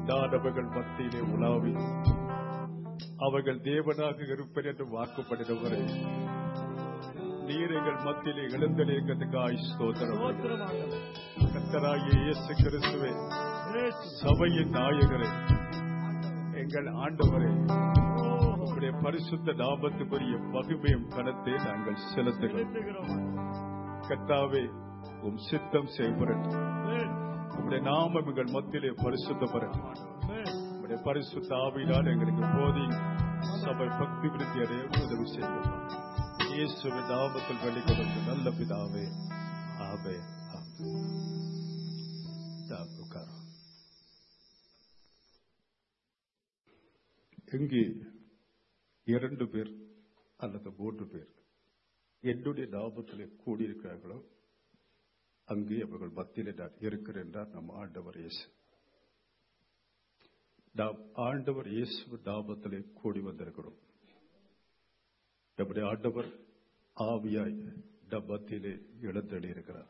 நான் அவர்கள் மத்தியிலே உலாவி அவர்கள் தேவனாக இருப்பேன் என்று வாக்குப்படினவரை நீர் எங்கள் மத்தியிலே எழுந்தளிக்கிறதுக்கு ஆயுஸ்தோத்திரம் ஸ்தோத்திரம் ஆண்டவரே. கத்தராகிய இயேசு கிறிஸ்துவே இயேசு. சபையின் நாயகரே எங்கள் ஆண்டவரே ஓ, உங்களுடைய பரிசுத்த நாமத்துக்குரிய மகிமையும் கனத்தை நாங்கள் செலுத்துகிறோம் செலுத்துகிறோம். கத்தாவே உம் சித்தம் செய்யப்படட்டும் ஆமென். உங்களுடைய நாமம் எங்கள் மத்தியிலே பரிசுத்தப்படட்டும் ஆமென். உங்களுடைய பரிசுத்த ஆவியினால் எங்களுக்கு போதி சபை பக்தி விருத்தி அடைய உதவி செய்யும் இயேசுவின் நாமத்தில் வெளிக்கொடுத்த நல்ல பிதாவே ஆவே ஆமே. நாம் உட்காரும். எங்கே இரண்டு பேர் அல்லது மூன்று பேர் என்னுடைய நாமத்திலே கூடியிருக்கிறார்களோ அங்கே அவர்கள் மத்தியிலே நான் இருக்கிறேன் என்றார் நம் ஆண்டவர் இயேசு நாம் ஆண்டவர் இயேசு நாமத்திலே கூடி வந்திருக்கிறோம் நம்முடைய ஆண்டவர் ஆவியாய் நம் மத்தியிலே எழுந்தள்ளி இருக்கிறார்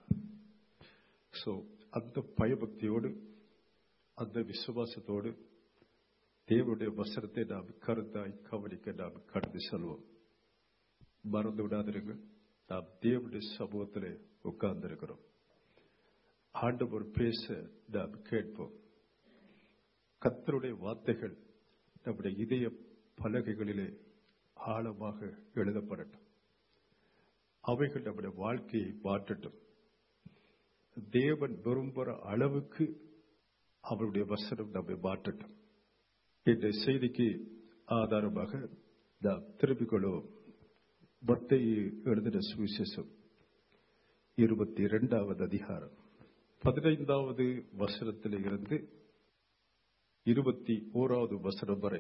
சோ அந்த பயபக்தியோடு அந்த விசுவாசத்தோடு தேவனுடைய வசனத்தை நாம் கருத்தாய் கவனிக்க நாம் கடந்து செல்வோம் மறந்து விடாதிருங்கள் நாம் தேவனுடைய சமூகத்திலே உட்கார்ந்திருக்கிறோம் ஆண்டவர் பேச நாம் கேட்போம் கத்தருடைய வார்த்தைகள் நம்முடைய இதய பலகைகளிலே ஆழமாக எழுதப்படட்டும் அவைகள் நம்முடைய வாழ்க்கையை மாற்றட்டும் தேவன் விரும்புகிற அளவுக்கு அவருடைய வசனம் நம்மை மாற்றட்டும் இந்த செய்திக்கு ஆதாரமாக நாம் திரும்பிக் கொள்வோம் மத்தை எழுதின சுவிசேஷம் இருபத்தி இரண்டாவது அதிகாரம் பதினைந்தாவது வசனத்தில் இருந்து இருபத்தி ஓராவது வசனம் வரை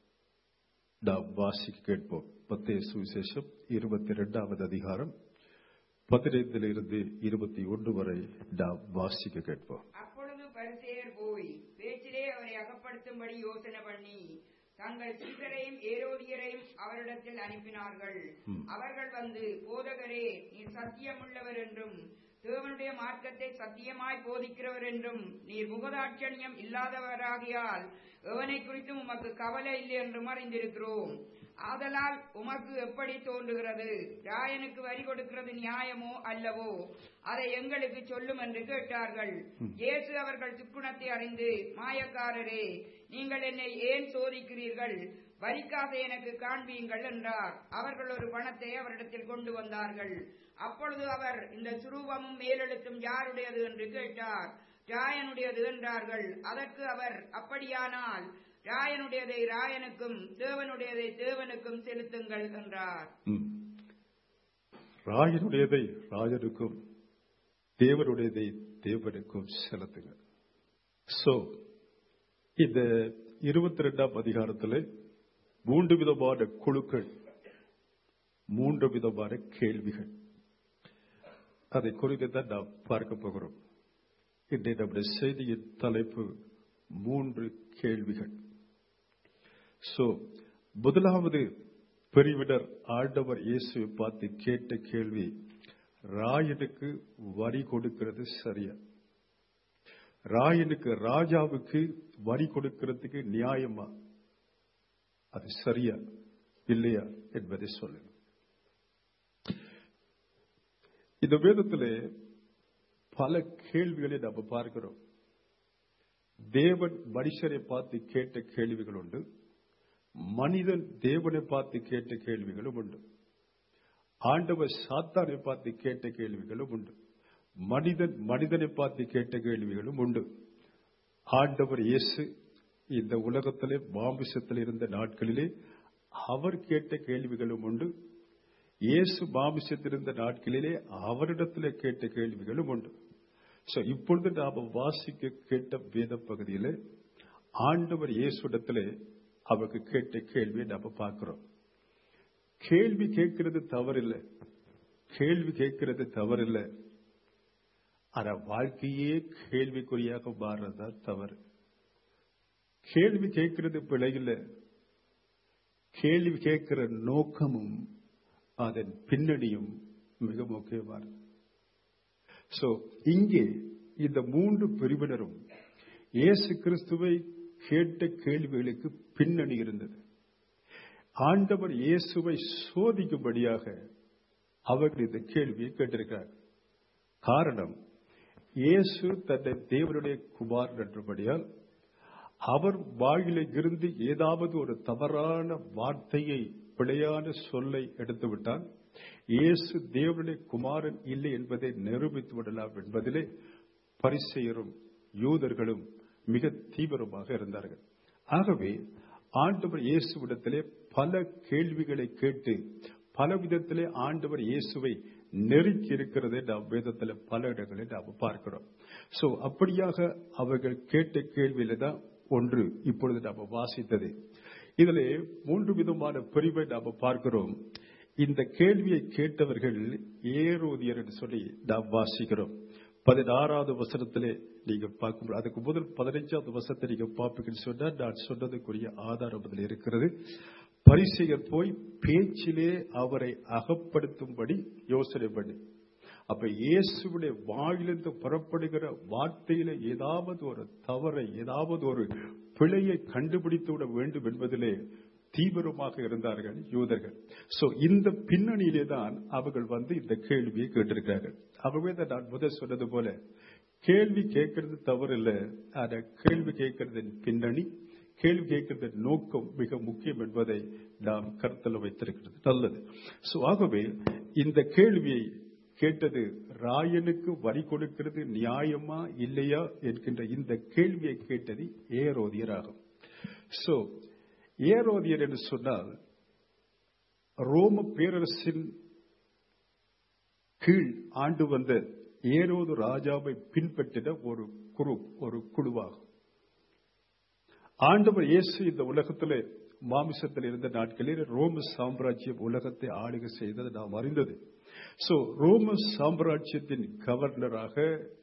நாம் வாசிக்க கேட்போம் மத்திய சுவிசேஷம் இருபத்தி இரண்டாவது அதிகாரம் பதினைந்தில் இருந்து இருபத்தி ஒன்று வரை நாம் வாசிக்க கேட்போம் அப்பொழுது பரிசேயர் போய் பேச்சிலே அவரை அகப்படுத்தும்படி யோசனை பண்ணி தங்கள் சீசரையும் ஏரோதியரையும் அவரிடத்தில் அனுப்பினார்கள் அவர்கள் வந்து போதகரே நீர் சத்தியமுள்ளவர் என்றும் தேவனுடைய மார்க்கத்தை சத்தியமாய் போதிக்கிறவர் என்றும் நீர் முகதாட்சணியம் இல்லாதவராகியால் எவனை குறித்தும் உமக்கு கவலை இல்லை என்றும் அறிந்திருக்கிறோம் ஆதலால் உமக்கு எப்படி தோன்றுகிறது ராயனுக்கு வரி கொடுக்கிறது நியாயமோ அல்லவோ அதை எங்களுக்கு சொல்லும் என்று கேட்டார்கள் இயேசு அவர்கள் துக்குணத்தை அறிந்து மாயக்காரரே நீங்கள் என்னை ஏன் சோதிக்கிறீர்கள் வரிக்காக எனக்கு காண்பியுங்கள் என்றார் அவர்கள் ஒரு பணத்தை அவரிடத்தில் கொண்டு வந்தார்கள் அப்பொழுது அவர் இந்த சுரூபமும் மேலெழுத்தும் யாருடையது என்று கேட்டார் ராயனுடையது என்றார்கள் அதற்கு அவர் அப்படியானால் ராயனுடையதை ராயனுக்கும் தேவனுடையதை தேவனுக்கும் செலுத்துங்கள் என்றார் ம். ராயனுடையதை ராஜனுக்கும் தேவனுடையதை தேவனுக்கும் செலுத்துங்க சோ இந்த இருபத்தி ரெண்டாம் அதிகாரத்தில் மூன்று விதமான குழுக்கள் மூன்று விதமான கேள்விகள் அதை குறித்து தான் நாம் பார்க்க போகிறோம் இன்றைய நம்முடைய செய்தியின் தலைப்பு மூன்று கேள்விகள் சோ முதலாவது பிரிவினர் ஆண்டவர் இயேசுவை பார்த்து கேட்ட கேள்வி ராயனுக்கு வரி கொடுக்கிறது சரியா ராயனுக்கு ராஜாவுக்கு வரி கொடுக்கிறதுக்கு நியாயமா அது சரியா இல்லையா என்பதை சொல்லணும் இந்த வேதத்திலே பல கேள்விகளை நம்ம பார்க்கிறோம் தேவன் மனுஷரை பார்த்து கேட்ட கேள்விகள் உண்டு மனிதன் தேவனை பார்த்து கேட்ட கேள்விகளும் உண்டு ஆண்டவர் சாத்தானை பார்த்து கேட்ட கேள்விகளும் உண்டு மனிதன் மனிதனை பார்த்து கேட்ட கேள்விகளும் உண்டு ஆண்டவர் இயேசு இந்த உலகத்திலே மாமிசத்தில் இருந்த நாட்களிலே அவர் கேட்ட கேள்விகளும் உண்டு இயேசு மாமிசத்தில் இருந்த நாட்களிலே அவரிடத்திலே கேட்ட கேள்விகளும் உண்டு சோ இப்பொழுது நாம வாசிக்க கேட்ட வேத பகுதியிலே ஆண்டவர் இயேசுடத்திலே அவருக்கு கேட்ட கேள்வியை நாம பார்க்கிறோம் கேள்வி கேட்கிறது தவறில்லை கேள்வி கேட்கிறது தவறில்லை ஆனா வாழ்க்கையே கேள்விக்குறியாக மாறுறதா தவறு கேள்வி கேட்கிறது பிழையில்லை கேள்வி கேட்கிற நோக்கமும் அதன் பின்னணியும் மிக முக்கியமானது சோ இங்கே இந்த மூன்று பிரிவினரும் இயேசு கிறிஸ்துவை கேட்ட கேள்விகளுக்கு பின்னணி இருந்தது ஆண்டவர் இயேசுவை சோதிக்கும்படியாக அவர்கள் இந்த கேள்வியை கேட்டிருக்கிறார் காரணம் இயேசு தன்னை தேவனுடைய குமாரன் என்றபடியால் அவர் வாயில இருந்து ஏதாவது ஒரு தவறான வார்த்தையை பிழையான சொல்லை எடுத்து விட்டால் இயேசு தேவனுடைய குமாரன் இல்லை என்பதை நிரூபித்து விடலாம் என்பதிலே பரிசெயரும் யூதர்களும் மிக தீவிரமாக இருந்தார்கள் ஆகவே ஆண்டவர் இயேசுவிடத்திலே பல கேள்விகளை கேட்டு பல விதத்திலே ஆண்டவர் இயேசுவை நெருக்கி இருக்கிறதை நாம் வேதத்தில் பல இடங்களில் நாம் பார்க்கிறோம் சோ அப்படியாக அவர்கள் கேட்ட கேள்வியில தான் ஒன்று இப்பொழுது நாம் வாசித்தது இதில் மூன்று விதமான பிரிவை நாம் பார்க்கிறோம் இந்த கேள்வியை கேட்டவர்கள் ஏரோதியர் என்று சொல்லி நாம் வாசிக்கிறோம் பதினாறாவது வசனத்திலே நீங்க பார்க்கும் அதுக்கு முதல் பதினைஞ்சாவது வசனத்தை நீங்க பார்ப்பீங்கன்னு சொன்னா நான் சொன்னதுக்குரிய ஆதாரம் அதில் இருக்கிறது பரிசெயர் போய் பேச்சிலே அவரை அகப்படுத்தும்படி யோசனை பண்ணி அப்ப இயேசுடைய வாயிலிருந்து புறப்படுகிற வார்த்தையில ஏதாவது ஒரு தவறை ஏதாவது ஒரு பிழையை கண்டுபிடித்து விட வேண்டும் என்பதிலே தீவிரமாக இருந்தார்கள் யூதர்கள் சோ இந்த பின்னணியிலே தான் அவர்கள் வந்து இந்த கேள்வியை கேட்டிருக்கிறார்கள் அவர்களே தான் நான் முதல் சொன்னது போல கேள்வி கேட்கறது தவறில்ல ஆனா கேள்வி கேட்கறதின் பின்னணி கேள்வி கேட்கிறதன் நோக்கம் மிக முக்கியம் என்பதை நாம் கருத்தில் வைத்திருக்கிறது நல்லது சோ ஆகவே இந்த கேள்வியை கேட்டது ராயனுக்கு வரி கொடுக்கிறது நியாயமா இல்லையா என்கின்ற இந்த கேள்வியை கேட்டது ஏரோதியர் ஆகும் சோ ஏரோதியர் என்று சொன்னால் ரோம பேரரசின் கீழ் ஆண்டு வந்த ஏரோது ராஜாவை பின்பற்றின ஒரு குரு ஒரு குழுவாகும் ஆண்டவர் இயேசு இந்த உலகத்திலே மாமிசத்தில் இருந்த நாட்களில் ரோம சாம்ராஜ்யம் உலகத்தை ஆளுகை செய்தது நாம் அறிந்தது சோ ரோம சாம்ராஜ்யத்தின் கவர்னராக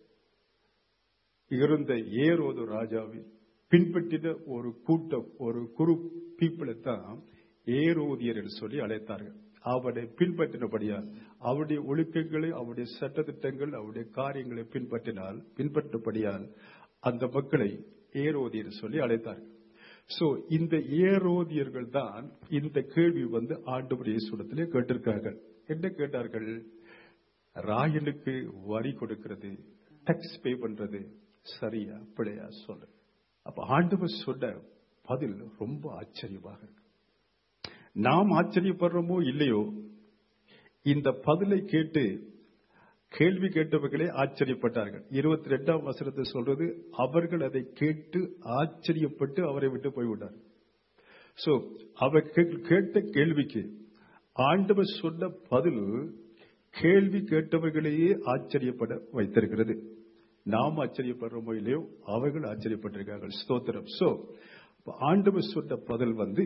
இருந்த ஏரோது ராஜாவின் பின்பற்றின ஒரு கூட்டம் ஒரு குரு பீப்புளை தான் ஏரோதியர் என்று சொல்லி அழைத்தார்கள் அவனை பின்பற்றினபடியால் அவருடைய ஒழுக்கங்களை அவருடைய சட்டத்திட்டங்கள் அவருடைய காரியங்களை பின்பற்றினால் பின்பற்றபடியால் அந்த மக்களை ஏரோதியர் சொல்லி அழைத்தார்கள் சோ இந்த ஏரோதியர்கள் தான் இந்த கேள்வி வந்து ஆண்டவர் இயேசுடத்திலே கேட்டிருக்கார்கள் என்ன கேட்டார்கள் ராயனுக்கு வரி கொடுக்கிறது டாக்ஸ் பே பண்றது சரியா பிழையா சொல்லு அப்ப ஆண்டவர் சொன்ன பதில் ரொம்ப ஆச்சரியமாக இருக்கு நாம் ஆச்சரியப்படுறோமோ இல்லையோ இந்த பதிலை கேட்டு கேள்வி கேட்டவர்களே ஆச்சரியப்பட்டார்கள் இருபத்தி ரெண்டாம் வசனத்தை சொல்றது அவர்கள் அதை கேட்டு ஆச்சரியப்பட்டு அவரை விட்டு போய்விட்டார் சோ அவர் கேட்ட கேள்விக்கு ஆண்டவர் சொன்ன பதில் கேள்வி கேட்டவர்களையே ஆச்சரியப்பட வைத்திருக்கிறது நாம் ஆச்சரியப்படுறோமோ இல்லையோ அவர்கள் ஆச்சரியப்பட்டிருக்கார்கள் ஸ்தோத்திரம் சோ ஆண்டவர் சொன்ன பதில் வந்து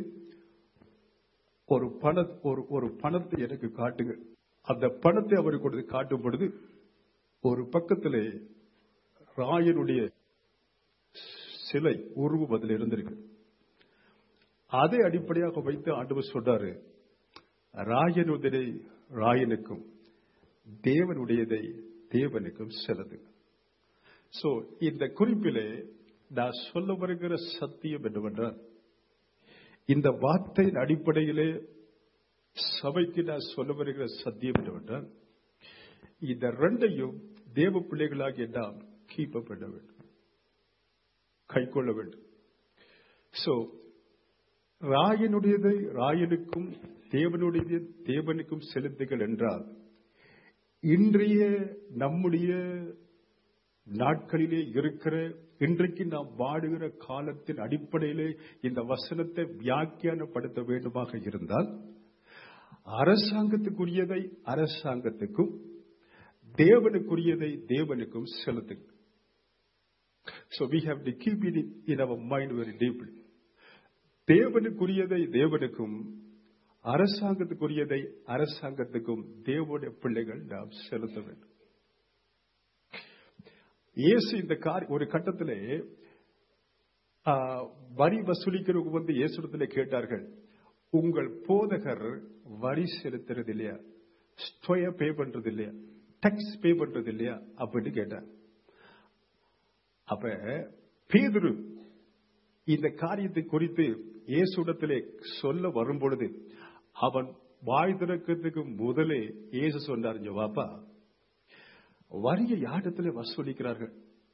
ஒரு பண ஒரு ஒரு பணத்தை எனக்கு காட்டுங்க அந்த பணத்தை அவருக்கு கொடுத்து காட்டும் பொழுது ஒரு பக்கத்திலே ராயனுடைய சிலை உருவம் அதில் இருந்திருக்கு அதை அடிப்படையாக வைத்து ஆண்டவர் சொன்னாரு ராயனுடைய ராயனுக்கும் தேவனுடையதை தேவனுக்கும் செலுது சோ இந்த குறிப்பிலே நான் சொல்ல வருகிற சத்தியம் என்னவென்றால் இந்த வார்த்தையின் அடிப்படையிலே சபைக்கு நான் சொல்ல வருகிற சத்தியம் என்னவென்றால் இந்த ரெண்டையும் தேவ பிள்ளைகளாகிய நாம் கீப் பண்ண வேண்டும் கைக்கொள்ள வேண்டும் சோ ராயனுடையதை ராயனுக்கும் தேவனுடைய தேவனுக்கும் செலுத்துகள் என்றால் இன்றைய நம்முடைய நாட்களிலே இருக்கிற இன்றைக்கு நாம் வாடுகிற காலத்தின் அடிப்படையிலே இந்த வசனத்தை வியாக்கியானப்படுத்த வேண்டுமாக இருந்தால் அரசாங்கத்துக்குரியதை அரசாங்கத்துக்கும் தேவனுக்குரியதை தேவனுக்கும் செலுத்துங்க So we have to keep it in our mind very deeply. தேவனுக்குரியதை தேவனுக்கும் அரசாங்கத்துக்குரியதை அரசாங்கத்துக்கும் தேவனுடைய பிள்ளைகள் நாம் செலுத்த வேண்டும் இயேசு இந்த கார் ஒரு கட்டத்திலே வரி வசூலிக்கிறவங்க வந்து இயேசுடத்துல கேட்டார்கள் உங்கள் போதகர் வரி செலுத்துறது இல்லையா ஸ்டோய பே பண்றது இல்லையா டாக்ஸ் பே பண்றது இல்லையா அப்படின்னு கேட்டார் அப்ப பேதுரு இந்த காரியத்தை குறித்து இயேசுடத்திலே சொல்ல வரும் பொழுது அவன் வாய் திறக்கிறதுக்கு முதலே இயேசு சொன்னார் ஜவாப்பா வரிய யாரிடத்திலே வசூலிக்கிறார்கள்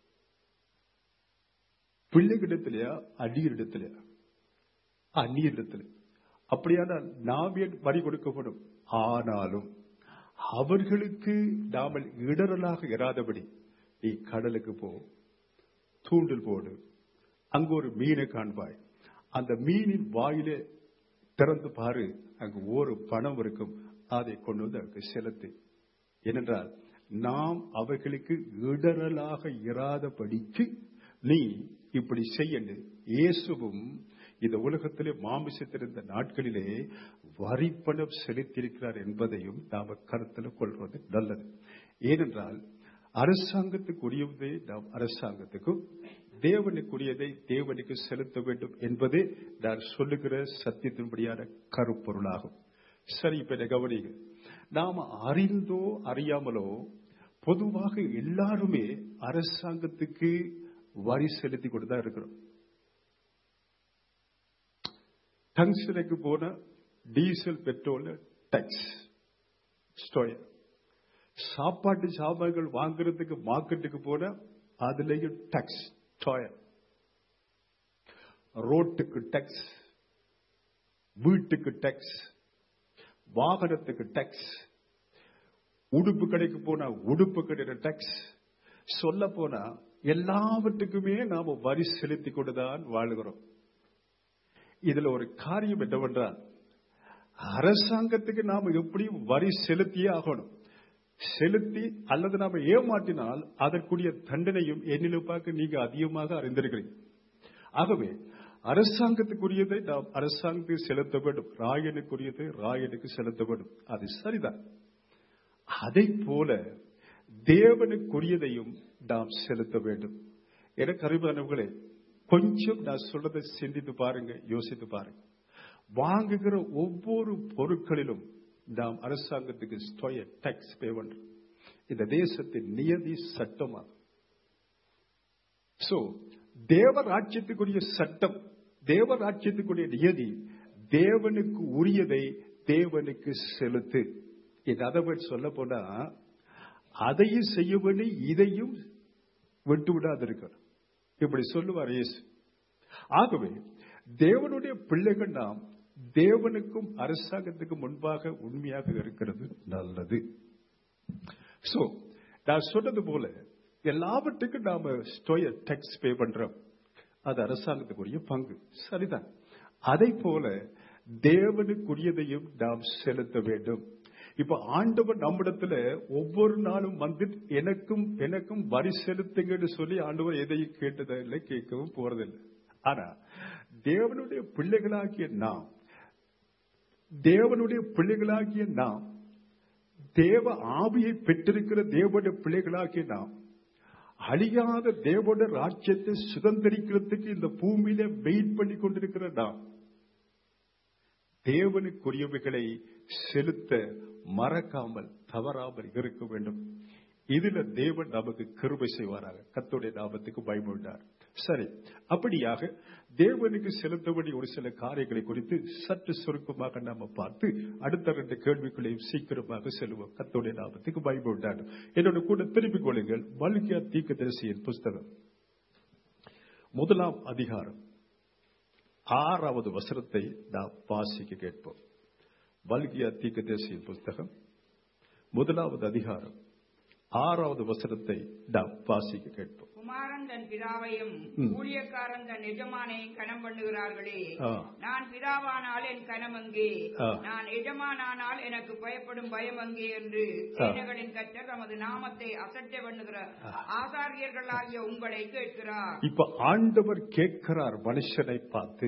பிள்ளைகளிடத்திலேயா அந்நியரிடத்திலேயா அந்நியரிடத்திலே அப்படியானால் நாம் ஏன் வரி கொடுக்கப்படும் ஆனாலும் அவர்களுக்கு நாமல் இடரலாக இராதபடி நீ கடலுக்கு போ தூண்டில் போடு அங்கு ஒரு மீனை காண்பாய் அந்த மீனின் வாயிலே திறந்து பாரு அங்கு ஒரு பணம் இருக்கும் அதை கொண்டு வந்து அங்கு செலுத்து ஏனென்றால் நாம் அவர்களுக்கு இடரலாக இராதபடிக்கு நீ இப்படி செய்யண்டு இயேசுவும் இந்த உலகத்திலே மாமிசத்திருந்த நாட்களிலே வரிப்பணம் செலுத்தியிருக்கிறார் என்பதையும் நாம கருத்தில் கொள்வது நல்லது ஏனென்றால் அரசாங்கத்துக்குரியதை நாம் அரசாங்கத்துக்கும் தேவனுக்குரியதை தேவனுக்கு செலுத்த வேண்டும் என்பதே நான் சொல்லுகிற சத்தியத்தின்படியான கருப்பொருளாகும் சரி இப்ப இதை கவனிங்க நாம அறிந்தோ அறியாமலோ பொதுவாக எல்லாருமே அரசாங்கத்துக்கு வரி செலுத்தி கொண்டு தான் இருக்கிறோம் டங்ஷனுக்கு போன டீசல் பெட்ரோல் டாக்ஸ் ஸ்டோயர் சாப்பாட்டு சாமான்கள் வாங்குறதுக்கு மார்க்கெட்டுக்கு போன அதுலயும் டாக்ஸ் ஸ்டோயர் ரோட்டுக்கு டாக்ஸ் வீட்டுக்கு டாக்ஸ் வாகனத்துக்கு டாக்ஸ் உடுப்பு கடைக்கு போனா உடுப்பு கடையில டாக்ஸ் சொல்ல போனா எல்லாவற்றுக்குமே நாம வரி செலுத்தி கொண்டுதான் வாழுகிறோம் இதுல ஒரு காரியம் என்னவென்றால் அரசாங்கத்துக்கு நாம எப்படி வரி செலுத்தியே ஆகணும் செலுத்தி அல்லது நாம ஏமாற்றினால் அதற்குரிய தண்டனையும் என்னிலும் பார்க்க நீங்க அதிகமாக அறிந்திருக்கிறீங்க ஆகவே அரசாங்கத்துக்குரியதை நாம் அரசாங்கத்துக்கு செலுத்த வேண்டும் ராயனுக்குரியதை ராயனுக்கு செலுத்த வேண்டும் அது சரிதான் அதை போல தேவனுக்குரியதையும் நாம் செலுத்த வேண்டும் எனக்கு அறிவானவர்களே கொஞ்சம் நான் சொல்றதை சிந்தித்து பாருங்க யோசித்து பாருங்க வாங்குகிற ஒவ்வொரு பொருட்களிலும் நாம் அரசாங்கத்துக்கு ஸ்டோய டாக்ஸ் பே பண்றோம் இந்த தேசத்தின் நியதி சட்டமா சோ தேவராட்சியத்துக்குரிய சட்டம் தேவராட்சியத்துக்குரிய நியதி தேவனுக்கு உரியதை தேவனுக்கு செலுத்து இது அதை சொல்ல போனா அதையும் செய்ய வேண்டி இதையும் விட்டு விடாது இருக்கணும் இப்படி சொல்லுவார் இயேசு ஆகவே தேவனுடைய பிள்ளைகள் நாம் தேவனுக்கும் அரசாங்கத்துக்கும் முன்பாக உண்மையாக இருக்கிறது நல்லது சோ நான் சொன்னது போல எல்லாவற்றுக்கும் நாம ஸ்டோய டேக்ஸ் பே பண்றோம் அது அரசாங்கத்துக்குரிய பங்கு சரிதான் அதை போல தேவனுக்குரியதையும் நாம் செலுத்த வேண்டும் இப்ப ஆண்டவர் நம்மிடத்துல ஒவ்வொரு நாளும் வந்து எனக்கும் எனக்கும் வரி செலுத்துங்கன்னு சொல்லி ஆண்டவர் எதையும் கேட்டதில்லை கேட்கவும் போறதில்லை ஆனா தேவனுடைய பிள்ளைகளாகிய நாம் தேவனுடைய பிள்ளைகளாகிய நாம் தேவ ஆவியை பெற்றிருக்கிற தேவனுடைய பிள்ளைகளாகிய நாம் அழியாத தேவனுடைய ராஜ்யத்தை சுதந்திரிக்கிறதுக்கு இந்த பூமியில வெயிட் பண்ணி கொண்டிருக்கிற நாம் தேவனுக்குரியவைகளை செலுத்த மறக்காமல் தவறாமல் இருக்க வேண்டும் இதுல தேவன் நமக்கு கிருபை செய்வாராக கத்தோடைய நாமத்துக்கு பயமுண்டார் சரி அப்படியாக தேவனுக்கு செலுத்த வேண்டிய ஒரு சில காரியங்களை குறித்து சற்று சுருக்கமாக நாம பார்த்து அடுத்த ரெண்டு கேள்விகளையும் சீக்கிரமாக செல்வோம் கத்தோடைய நாமத்துக்கு பயமுண்டார் என்னோட கூட திருப்பிக் கொள்ளுங்கள் மல்கியா தீக்க தரிசியின் புஸ்தகம் முதலாம் அதிகாரம் ஆறாவது வசனத்தை நாம் வாசிக்க கேட்போம் வல்கியா தீக்கதேசியின் புஸ்தகம் முதலாவது அதிகாரம் ஆறாவது வசனத்தை நாம் வாசிக்க கேட்போம் குமாரன் தன் பிதாவையும் ம். ஊழியக்காரன் தன் எஜமானையும் கனம் பண்ணுகிறார்களே ஆ. நான் பிதாவானால் என் கனம் அங்கே ஆ. நான் எஜமானானால் எனக்கு பயப்படும் பயம் அங்கே என்று ஆ. சேனைகளின் கர்த்தர் தமது நாமத்தை அசட்டை பண்ணுகிற ஆசாரியர்களாகிய உங்களை கேட்கிறார் இப்ப ஆண்டவர் கேட்கிறார் மனுஷனை பார்த்து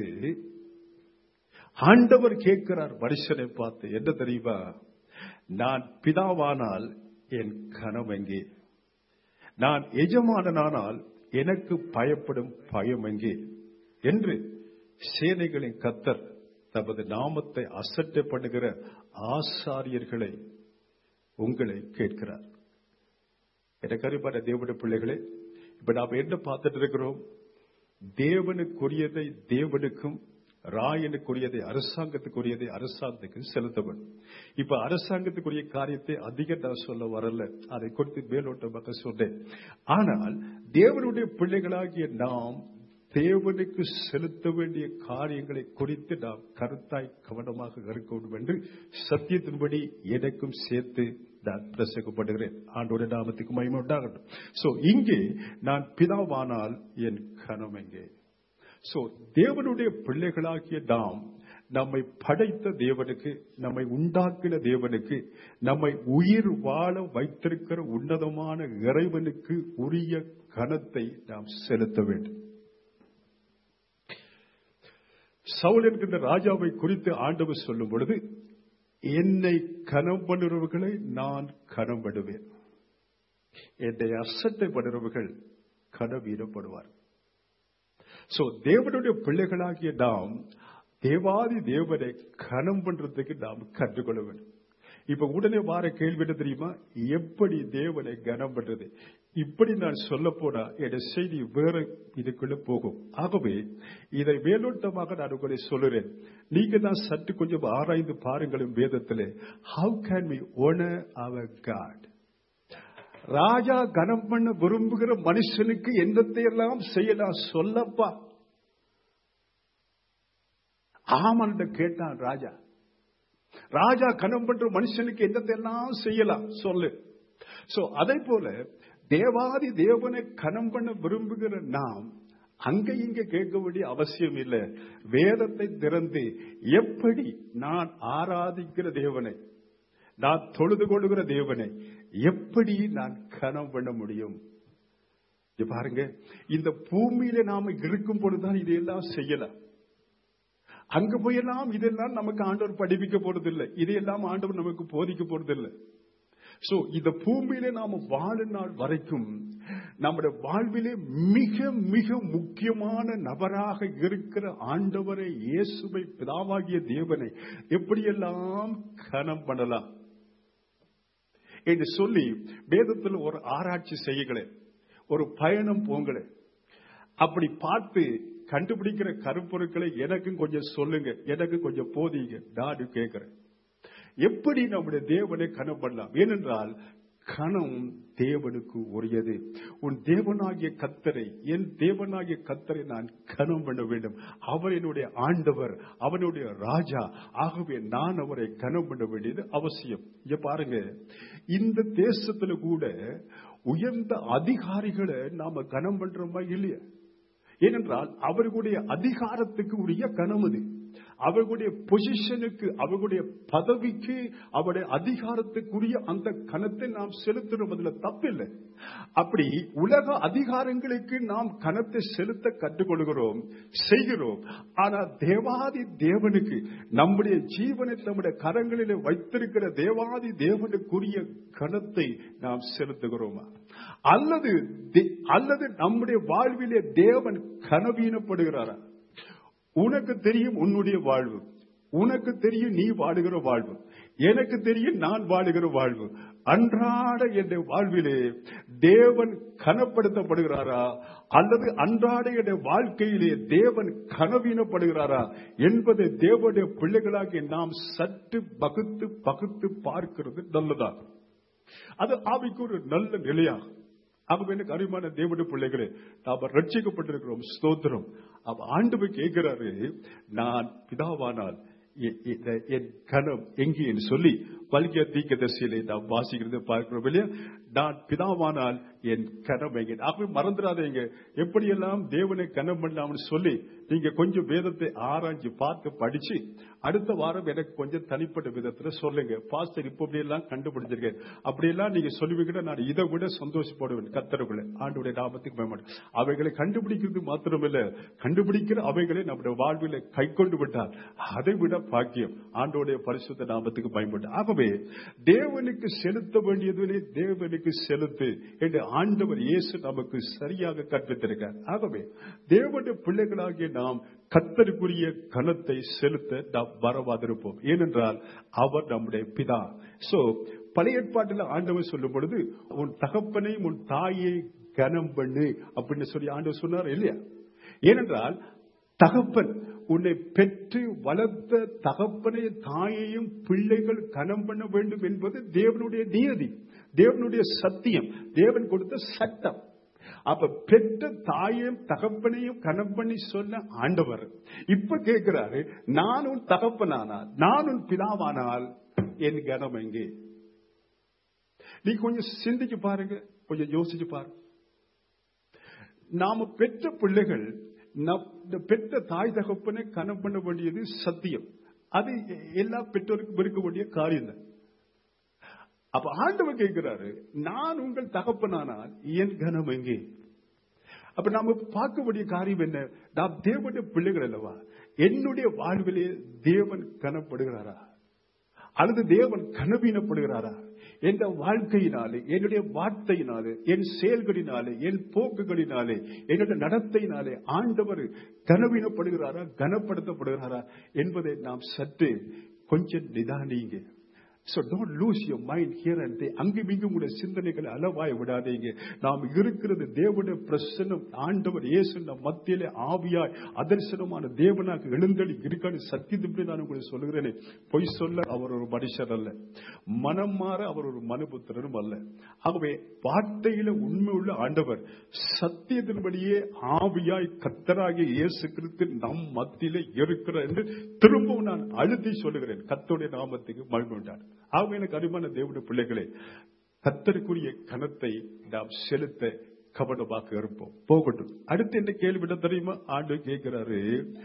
ஆண்டவர் கேட்கிறார் மனுஷனை பார்த்து என்ன தெரியுமா நான் பிதாவானால் என் கனம் எங்கே நான் எஜமானனானால் எனக்கு பயப்படும் பயம் எங்கே என்று சேனைகளின் கத்தர் தமது நாமத்தை அசட்டை பண்ணுகிற ஆசாரியர்களை உங்களை கேட்கிறார் எனக்கு அறிவான தேவனுடைய பிள்ளைகளே இப்ப நாம என்ன பார்த்துட்டு இருக்கிறோம் தேவனுக்குரியதை தேவனுக்கும் ராயனுக்குரியதை அரசாங்கத்துக்குரியதை அரசாங்கத்துக்கு செலுத்தப்படும் இப்ப அரசாங்கத்துக்குரிய காரியத்தை அதிக நான் சொல்ல வரல அதை குறித்து மேலோட்டமாக சொன்னேன் ஆனால் தேவனுடைய பிள்ளைகளாகிய நாம் தேவனுக்கு செலுத்த வேண்டிய காரியங்களை குறித்து நாம் கருத்தாய் கவனமாக இருக்க வேண்டும் என்று சத்தியத்தின்படி எனக்கும் சேர்த்து நான் பிரசங்கப்படுகிறேன் ஆண்டோட நாமத்துக்கு மகிமை உண்டாகட்டும் சோ இங்கே நான் பிதாவானால் என் கனம் எங்கே சோ தேவனுடைய பிள்ளைகளாகிய நாம் நம்மை படைத்த தேவனுக்கு நம்மை உண்டாக்கின தேவனுக்கு நம்மை உயிர் வாழ வைத்திருக்கிற உன்னதமான இறைவனுக்கு உரிய கனத்தை நாம் செலுத்த வேண்டும் சவுல் என்கின்ற ராஜாவை குறித்து ஆண்டவர் சொல்லும் பொழுது என்னை கனம் பண்ணுறவர்களை நான் கனம் பண்ணுவேன் என்னை அசட்டை பண்ணுறவர்கள் கனவீனப்படுவார் சோ தேவனுடைய பிள்ளைகளாகிய நாம் தேவாதி தேவனை கனம் பண்றதுக்கு நாம் கற்றுக்கொள்ள வேண்டும் இப்ப உடனே வார கேள்வி என்ன தெரியுமா எப்படி தேவனை கனம் பண்றது இப்படி நான் சொல்ல போனா என் செய்தி வேற இதுக்குள்ள போகும் ஆகவே இதை மேலோட்டமாக நான் உங்களை சொல்லுறேன் நீங்க தான் சற்று கொஞ்சம் ஆராய்ந்து பாருங்களும் வேதத்திலே how can we honour our God ராஜா கனம் பண்ண விரும்புகிற மனுஷனுக்கு என்னத்தை எல்லாம் செய்யலாம் சொல்லப்பா ஆமன் கேட்டான் ராஜா ராஜா கனம் பண்ற மனுஷனுக்கு என்னத்தை எல்லாம் செய்யலாம் சொல்லு சோ அதே போல தேவாதி தேவனை கனம் பண்ண விரும்புகிற நாம் அங்க இங்க கேட்க வேண்டிய அவசியம் இல்லை வேதத்தை திறந்து எப்படி நான் ஆராதிக்கிற தேவனை நான் தொழுது கொள்ளுகிற தேவனை எப்படி நான் கனம் பண்ண முடியும் இங்க பாருங்க இந்த பூமியில நாம இருக்கும் பொழுதுதான் இதையெல்லாம் செய்யலாம் அங்க போயெல்லாம் இதெல்லாம் நமக்கு ஆண்டவர் படிப்பிக்க போறதில்லை இதையெல்லாம் ஆண்டவர் நமக்கு போதிக்க போறதில்லை சோ இந்த பூமியில நாம வாழும் நாள் வரைக்கும் நம்முடைய வாழ்விலே மிக மிக முக்கியமான நபராக இருக்கிற ஆண்டவரை இயேசுவை பிதாவாகிய தேவனை எப்படியெல்லாம் கனம் பண்ணலாம் என்று சொல்லி வேதத்தில் ஒரு ஆராய்ச்சி செய்யுங்களேன் ஒரு பயணம் போங்களேன் அப்படி பார்த்து கண்டுபிடிக்கிற கருப்பொருட்களை எனக்கும் கொஞ்சம் சொல்லுங்க எனக்கு கொஞ்சம் போதிங்க நான் கேட்கிறேன் எப்படி நம்முடைய தேவனை கனம் பண்ணலாம் ஏனென்றால் கணம் தேவனுக்கு உரியது உன் தேவனாகிய கத்தரை என் தேவனாகிய கத்தரை நான் கனம் பண்ண வேண்டும் அவர் என்னுடைய ஆண்டவர் அவனுடைய ராஜா ஆகவே நான் அவரை கனம் பண்ண வேண்டியது அவசியம் இங்க பாருங்க இந்த தேசத்துல கூட உயர்ந்த அதிகாரிகளை நாம கனம் பண்றோமா இல்லையா ஏனென்றால் அவர்களுடைய அதிகாரத்துக்கு உரிய கனம் அது அவர்களுடைய பொசிஷனுக்கு அவர்களுடைய பதவிக்கு அவருடைய அதிகாரத்துக்குரிய அந்த கணத்தை நாம் செலுத்தணும் அதுல தப்பில்லை அப்படி உலக அதிகாரங்களுக்கு நாம் கணத்தை செலுத்த கற்றுக்கொள்கிறோம் செய்கிறோம் ஆனா தேவாதி தேவனுக்கு நம்முடைய ஜீவனை நம்முடைய கரங்களிலே வைத்திருக்கிற தேவாதி தேவனுக்குரிய கணத்தை நாம் செலுத்துகிறோமா அல்லது அல்லது நம்முடைய வாழ்விலே தேவன் கனவீனப்படுகிறாரா உனக்கு தெரியும் உன்னுடைய வாழ்வு உனக்கு தெரியும் நீ வாழுகிற வாழ்வு எனக்கு தெரியும் நான் வாழுகிற வாழ்வு அன்றாட என்ற வாழ்விலே தேவன் கனப்படுத்தப்படுகிறாரா அல்லது அன்றாட என்ற வாழ்க்கையிலே தேவன் கனவீனப்படுகிறாரா என்பதை தேவனுடைய பிள்ளைகளாக நாம் சற்று பகுத்து பகுத்து பார்க்கிறது நல்லதாகும் அது ஆவிக்கு ஒரு நல்ல நிலையாகும் ஆகவே எனக்கு அருமையான தேவனுடைய பிள்ளைகளே நாம ரட்சிக்கப்பட்டிருக்கிறோம் ஸ்தோத்திரம் அவ ஆண்டு கேட்கிறாரு நான் பிதாவானால் என் கணம் எங்கே என்று சொல்லி பல்கிய தீக்கதர்சியிலே நாம் வாசிக்கிறது பார்க்கிறோம் இல்லையா நான் பிதாவானால் என் கணம் எங்கே ஆகவே மறந்துடாதீங்க எப்படியெல்லாம் தேவனை கணம் பண்ணலாம்னு சொல்லி நீங்க கொஞ்சம் வேதத்தை ஆராய்ஞ்சு பார்த்து படிச்சு அடுத்த வாரம் எனக்கு கொஞ்சம் தனிப்பட்ட விதத்துல சொல்லுங்க பாஸ்டர் இப்ப எல்லாம் கண்டுபிடிச்சிருக்கேன் அப்படியெல்லாம் நீங்க சொல்லுவீங்கன்னா நான் இதை விட சந்தோஷப்படுவேன் கத்தருக்குள்ள ஆண்டுடைய லாபத்துக்கு பயமாட்டேன் அவைகளை கண்டுபிடிக்கிறது மாத்திரமில்ல கண்டுபிடிக்கிற அவைகளை நம்முடைய வாழ்வில் கை கொண்டு விட்டால் அதை விட பாக்கியம் ஆண்டோடைய பரிசுத்த நாமத்துக்கு பயன்பட்டு ஆகவே தேவனுக்கு செலுத்த வேண்டியதுலே தேவனுக்கு செலுத்து என்று ஆண்டவர் இயேசு நமக்கு சரியாக கற்பித்திருக்கார் ஆகவே தேவனுடைய பிள்ளைகளாகிய நாம் கத்தருக்குரிய கனத்தை செலுத்த நாம் வரவாதிருப்போம் ஏனென்றால் அவர் நம்முடைய பிதா சோ பழைய ஏற்பாட்டில் ஆண்டவர் சொல்லும் பொழுது உன் தகப்பனை உன் தாயை கனம் பண்ணு அப்படின்னு சொல்லி ஆண்டவர் சொன்னார் இல்லையா ஏனென்றால் தகப்பன் உன்னை பெற்று வளர்த்த தகப்பனையும் தாயையும் பிள்ளைகள் கனம் பண்ண வேண்டும் என்பது தேவனுடைய நியதி தேவனுடைய சத்தியம் தேவன் கொடுத்த சட்டம் அப்ப பெற்ற தாயையும் தகப்பனையும் கனம் பண்ணி சொன்ன ஆண்டவர் இப்ப கேட்கிறாரு நான் உன் தகப்பனானால் நான் உன் பிதாவானால் என் கனம் எங்கே நீ கொஞ்சம் சிந்திச்சு பாருங்க கொஞ்சம் யோசிச்சு பாருங்க நாம பெற்ற பிள்ளைகள் நம்- இந்த பெற்ற தாய் தகப்பனை கனம் பண்ண வேண்டியது சத்தியம் அது எல்லா பெற்றோருக்கும் இருக்க வேண்டிய காரியம் தான் அப்ப ஆண்டவர் கேட்கிறாரு நான் உங்கள் தகப்பனானால் என் கனம் எங்கே அப்ப நாம பார்க்க வேண்டிய காரியம் என்ன நாம் தேவனுடைய பிள்ளைகள் அல்லவா என்னுடைய வாழ்விலே தேவன் கனப்படுகிறாரா அல்லது தேவன் கனவீனப்படுகிறாரா என்ற வாழ்க்கையினாலே என்னுடைய வார்த்தையினாலே என் செயல்களினாலே என் போக்குகளினாலே என்னுடைய நடத்தையினாலே ஆண்டவர் கனவீனப்படுகிறாரா கனப்படுத்தப்படுகிறாரா என்பதை நாம் சற்று கொஞ்சம் நிதானிங்க So don't lose your mind here and there. அங்கும் இங்கும் உங்களுடைய சிந்தனைகளை அளவாய விடாதீங்க நாம் இருக்கிறது தேவனுடைய பிரசன்னம் ஆண்டவர் இயேசு நம் மத்தியிலே ஆவியாய் அதர்சனமான தேவனாக எழுந்தளி இருக்கான்னு சத்தியத்தின்படி நான் உங்களுக்கு சொல்லுகிறேனே பொய் சொல்ல அவர் ஒரு மனுஷர் அல்ல மனம் மாற அவர் ஒரு மனுபுத்திரனும் அல்ல ஆகவே வார்த்தையில உண்மை உள்ள ஆண்டவர் சத்தியத்தின்படியே ஆவியாய் கத்தராகிய இயேசு கிறிஸ்து நம் மத்தியிலே இருக்கிறார் என்று திரும்பவும் நான் அழுத்தி சொல்லுகிறேன் கத்தோடைய நாமத்துக்கு மகிமை உண்டார் ஆகவே எனக்கு அருமையான தேவனுடைய பிள்ளைகளே கத்தருக்குரிய கனத்தை நாம் செலுத்த கவனமாக இருப்போம் போகட்டும் அடுத்து என்ன கேள்விட தெரியுமா ஆண்டு கேட்கிறாரு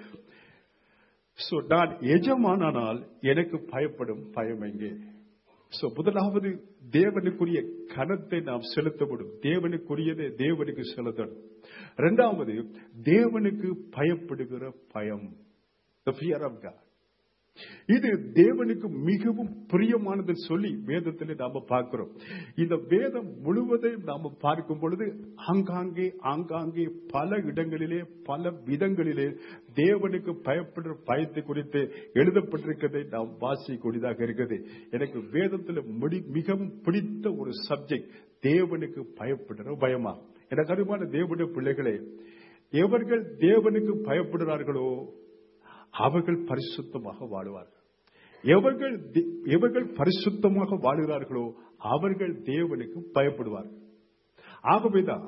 சோ நான் எஜமானால் எனக்கு பயப்படும் பயம் எங்கே சோ முதலாவது தேவனுக்குரிய கனத்தை நாம் செலுத்தப்படும் தேவனுக்குரியதை தேவனுக்கு செலுத்தணும் இரண்டாவது தேவனுக்கு பயப்படுகிற பயம் the fear of God இது தேவனுக்கு மிகவும் பிரியமானது சொல்லி வேதத்தில் நாம பார்க்கிறோம் இந்த வேதம் முழுவதையும் நாம பார்க்கும் பொழுது ஆங்காங்கே ஆங்காங்கே பல இடங்களிலே பல விதங்களிலே தேவனுக்கு பயப்படுற பயத்தை குறித்து எழுதப்பட்டிருக்கிறதை நாம் வாசிக்கூடியதாக இருக்கிறது எனக்கு வேதத்தில் முடி- மிகவும் பிடித்த ஒரு சப்ஜெக்ட் தேவனுக்கு பயப்படுற பயமா எனக்கு அருமான தேவனுடைய பிள்ளைகளே எவர்கள் தேவனுக்கு பயப்படுகிறார்களோ அவர்கள் பரிசுத்தமாக வாழுவார்கள் எவர்கள் தே- எவர்கள் பரிசுத்தமாக வாழுகிறார்களோ அவர்கள் தேவனுக்கு பயப்படுவார்கள் ஆகவேதான்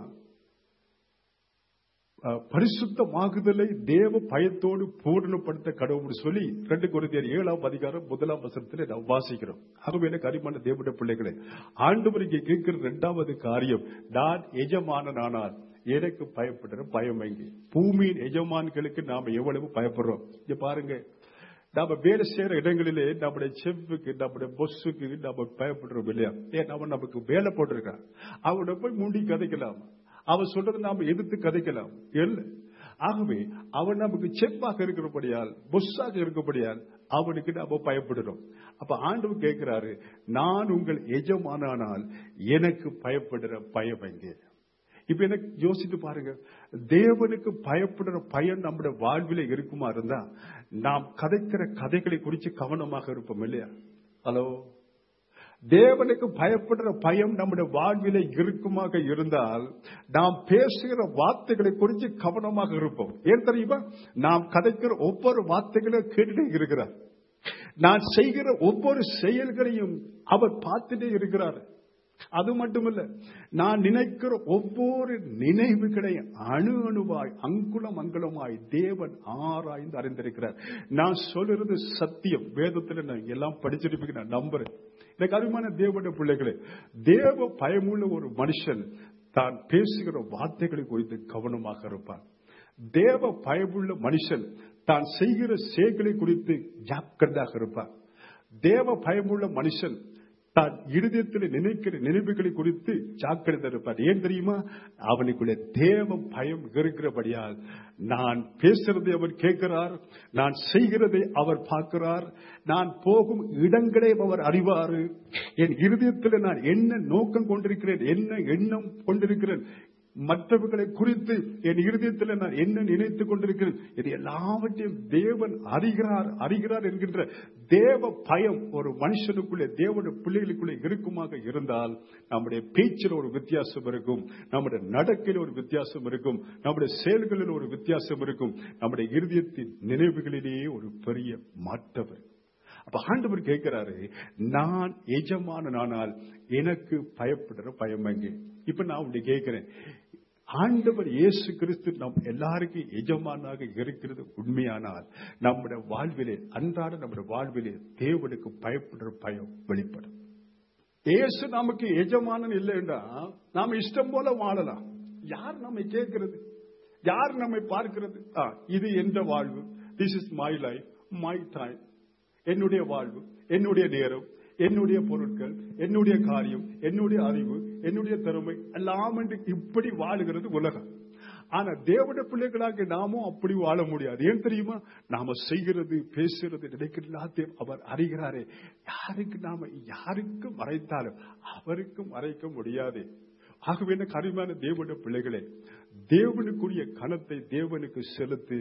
அஹ், பரிசுத்தமாகுதலை தேவ பயத்தோடு பூரணப்படுத்த கடவுள் சொல்லி ரெண்டு குருதியர் ஏழாம் அதிகாரம் முதலாம் வசனத்தில் நாம் வாசிக்கிறோம் ஆகவே எனக்கு அரிமான தேவனுடைய பிள்ளைகளே ஆண்டவர் இங்கே கேட்கிற இரண்டாவது காரியம் நான் எஜமானனானால் எனக்கு பயப்படுற பயம் எங்கே பூமியின் எஜமான்களுக்கு நாம எவ்வளவு பயப்படுறோம் இங்க பாருங்க நாம வேலை செய்யற இடங்களிலே நம்முடைய செஃப்புக்கு நம்முடைய பொஸ்ஸுக்கு நம்ம பயப்படுறோம் இல்லையா ஏன் அவன் நமக்கு வேலை போட்டிருக்கான் அவனை போய் முண்டி கதைக்கலாம் அவன் சொல்றதை நாம எதிர்த்து கதைக்கலாம் இல்ல ஆகவே அவன் நமக்கு செப்பாக இருக்கிறபடியால் பொஸ்ஸாக இருக்கிறபடியால் அவனுக்கு நாம பயப்படுறோம் அப்ப ஆண்டவர் கேட்கிறாரு நான் உங்கள் எஜமானானால் எனக்கு பயப்படுற பயம் எங்கே இப்ப எனக்கு யோசித்து பாருங்க தேவனுக்கு பயப்படுற பயம் நம்முடைய வாழ்வில இருக்குமா இருந்தா நாம் கதைக்கிற கதைகளை குறித்து கவனமாக இருப்போம் இல்லையா ஹலோ தேவனுக்கு பயப்படுற பயம் நம்முடைய வாழ்வில இருக்குமாக இருந்தால் நாம் பேசுகிற வார்த்தைகளை குறித்து கவனமாக இருப்போம் ஏன் தெரியுமா நாம் கதைக்கிற ஒவ்வொரு வார்த்தைகளையும் கேட்டுட்டே இருக்கிறார் நான் செய்கிற ஒவ்வொரு செயல்களையும் அவர் பார்த்துட்டே இருக்கிறார் அது மட்டுமல்ல நான் நினைக்கிற ஒவ்வொரு நினைவுகளை அணு அணுவாய் அங்குலம் அங்குலமாய் தேவன் ஆராய்ந்து அறிந்திருக்கிறார் நான் சொல்றது சத்தியம் வேதத்துல நான் எல்லாம் படிச்சிருப்பீங்க நான் நம்புறேன் எனக்கு அருமையான தேவனுடைய பிள்ளைகளே தேவ பயமுள்ள ஒரு மனுஷன் தான் பேசுகிற வார்த்தைகளை குறித்து கவனமாக இருப்பான் தேவ பயமுள்ள மனுஷன் தான் செய்கிற செயல்களை குறித்து ஜாக்கிரதாக இருப்பான் தேவ பயமுள்ள மனுஷன் தான் இருதயத்தில் நினைக்கிற நினைவுகளை குறித்து ஜாக்கிரதை இருப்பார் ஏன் தெரியுமா அவனுக்குள்ள தேவ பயம் இருக்கிறபடியால் நான் பேசுறதை அவர் கேட்கிறார் நான் செய்கிறதை அவர் பார்க்கிறார் நான் போகும் இடங்களை அவர் அறிவாரு என் இருதயத்தில் நான் என்ன நோக்கம் கொண்டிருக்கிறேன் என்ன எண்ணம் கொண்டிருக்கிறேன் மற்றவர்களை குறித்து என் இருதயத்தில் நான் என்ன நினைத்துக் கொண்டிருக்கிறேன் இது எல்லாவற்றையும் தேவன் அறிகிறார் அறிகிறார் என்கின்ற தேவ பயம் ஒரு மனுஷனுக்குள்ளே தேவனுடைய பிள்ளைகளுக்குள்ளே இருக்குமாக இருந்தால் நம்முடைய பேச்சில் ஒரு வித்தியாசம் இருக்கும் நம்முடைய நடக்கையில் ஒரு வித்தியாசம் இருக்கும் நம்முடைய செயல்களில் ஒரு வித்தியாசம் இருக்கும் நம்முடைய இருதயத்தின் நினைவுகளிலேயே ஒரு பெரிய மாற்றம் இருக்கும் அப்ப ஆண்டவர் கேட்கிறாரு நான் எஜமானனானால் எனக்கு பயப்படுற பயம் எங்கே இப்ப நான் அப்படி கேட்கிறேன் ஆண்டவர் இயேசு கிறிஸ்து நம் எல்லாருக்கும் எஜமானாக இருக்கிறது உண்மையானால் நம்முடைய வாழ்விலே அன்றாட நம்முடைய வாழ்விலே தேவனுக்கு பயப்படுற பயம் வெளிப்படும் இயேசு நமக்கு எஜமானன் இல்லைன்னா நாம இஷ்டம் போல வாழலாம் யார் நம்மை கேட்கிறது யார் நம்மை பார்க்கிறது ஆ, இது என்ற வாழ்வு this is my life my time என்னுடைய வாழ்வு என்னுடைய நேரம் என்னுடைய பொருட்கள் என்னுடைய காரியம் என்னுடைய அறிவு என்னுடைய திறமை எல்லாம் என்று இப்படி வாழுகிறது உலகம் ஆனா தேவனுடைய பிள்ளைகளாக நாமும் அப்படி வாழ முடியாது ஏன் தெரியுமா நாம செய்கிறது பேசுறது நினைக்கிறது எல்லாத்தையும் அவர் அறிகிறாரே யாருக்கு நாம யாருக்கு மறைத்தாலும் அவருக்கு மறைக்க முடியாது ஆகவே எனக்கு அருமையான தேவனுடைய பிள்ளைகளே தேவனுக்குரிய கணத்தை தேவனுக்கு செலுத்து